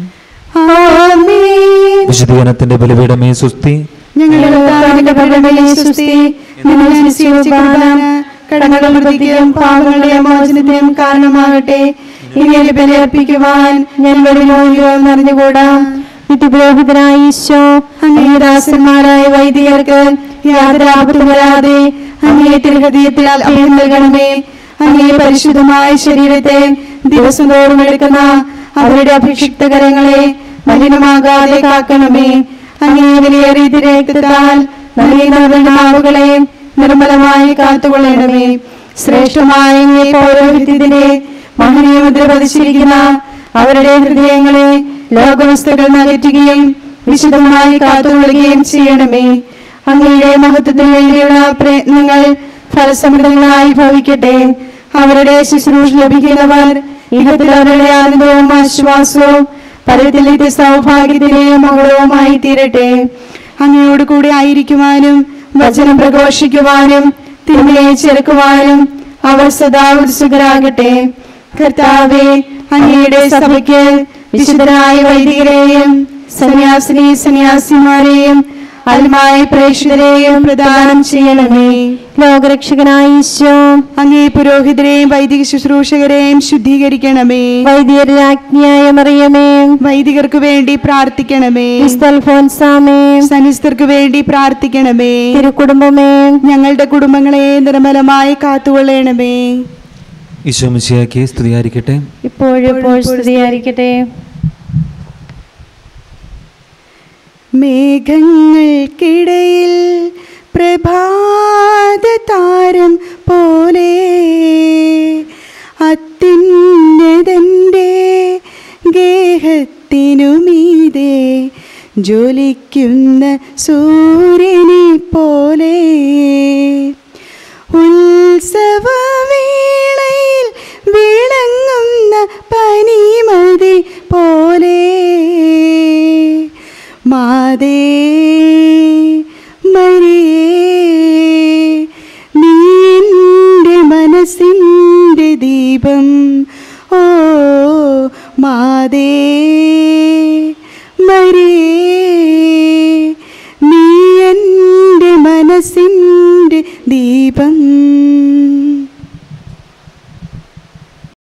ആമേൻ വിശുദ്ധീകരണത്തിന്റെ ബലിപീഠമേ സുസ്തി ഞങ്ങളുടെ കർത്താവിന്റെ പരമയെ സുസ്തി നിങ്ങൾ അനുസരിച്ച് കുർബാന കടങ്ങളുടെ വൃത്തിക്കും പാപങ്ങളുടെ മോചനത്തിനും കാരണമാകട്ടെ ഇങ്ങനെ ബലിയർപ്പിക്കുവാൻ ഞാൻ വരുമോയോ എന്നറിഞ്ഞുകൂടാം നിത്യപുരോഹിതനായ ഈശോ അങ്ങേ ദാസന്മാരായ വൈദികർക്ക് യാതൊരു ആപത്തും വരാതെ അങ്ങേ തിരുഹൃദയത്തിൽ അഭയം നൽകണമേ അങ്ങേ പരിശുദ്ധമായ ശരീരത്തെ ദിവസം തോറും എടുക്കുന്ന അവരുടെ അഭിഷിക്ത കരങ്ങളെ മലിനമാകാതെ കാക്കണമേ അങ്ങേ വിലയേറിയ തിരക്കത്താൽ നൽകുന്നവരുടെ നാവുകളെ നിർമ്മലമായി കാത്തുകൊള്ളണമേ ശ്രേഷ്ഠമായ അങ്ങേ പൗരോഹിത്യത്തിന്റെ മഹനീയ മുദ്ര പതിച്ചിരിക്കുന്ന അവരുടെ ഹൃദയങ്ങളെ ലോകവസ്തുക്കൾ നകറ്റുകയും വിശുദ്ധമായി കാത്തുകൊള്ളുകയും ചെയ്യണമേ അങ്ങയുടെ മഹത്വത്തിന് വേണ്ടിയുള്ള പ്രയത്നങ്ങൾ ഫലസമൃദ്ധങ്ങളായി ഭവിക്കട്ടെ അവരുടെ ശുശ്രൂഷ ലഭിക്കുന്നവർ ഇഹത്തിൽ അവരുടെ ആനന്ദവും ആശ്വാസവും പരത്തിലേക്ക് സൗഭാഗ്യത്തിന്റെയും മകളവുമായി തീരട്ടെ അങ്ങയോട് കൂടെ ആയിരിക്കുവാനും വചനം പ്രഘോഷിക്കുവാനും തിന്മയെ ചെറുക്കുവാനും അവർ സദാ ഉത്സുകരാകട്ടെ കർത്താവെ അങ്ങയുടെ സഭയ്ക്ക് വിശുദ്ധരായ വൈദികരെയും സന്യാസിനി സന്യാസിമാരെയും അൽമായ പ്രേക്ഷിതരെയും പ്രദാനം ചെയ്യണമേ ലോകരക്ഷകനായ ഈശോ അങ്ങേ പുരോഹിതരെയും വൈദിക ശുശ്രൂഷകരെയും ശുദ്ധീകരിക്കണമേ വൈദ്യരാജ്ഞിയായ മറിയമേ വൈദികർക്ക് വേണ്ടി പ്രാർത്ഥിക്കണമേ ക്രിസ്തൽഫോൻസാമേ സനിസ്ഥർക്ക് വേണ്ടി പ്രാർത്ഥിക്കണമേ തിരുക്കുടുംബമേ ഞങ്ങളുടെ കുടുംബങ്ങളെ നിർമ്മലമായി കാത്തുകൊള്ളണമേ ഈശോ മിശിയാക്കി സ്തുതിയായിരിക്കട്ടെ ഇപ്പോഴും ഇപ്പോൾ സ്തുതിയായിരിക്കട്ടെ മേഘങ്ങൾക്കിടയിൽ പ്രഭാത താരം പോലെ അത്യുന്നതന്റെ ഗേഹത്തിനുമീതെ ജ്വലിക്കുന്ന സൂര്യനെ പോലെ ഉത്സവവേളയിൽ വിളങ്ങുന്ന പനിമതി പോലെ മാതേ മരിയേ നീ മനസ്സിൻ്റെ ദീപം ഓ മാതേ മരേ നീ എൻ്റെ മനസ്സിൻ്റെ ദീപം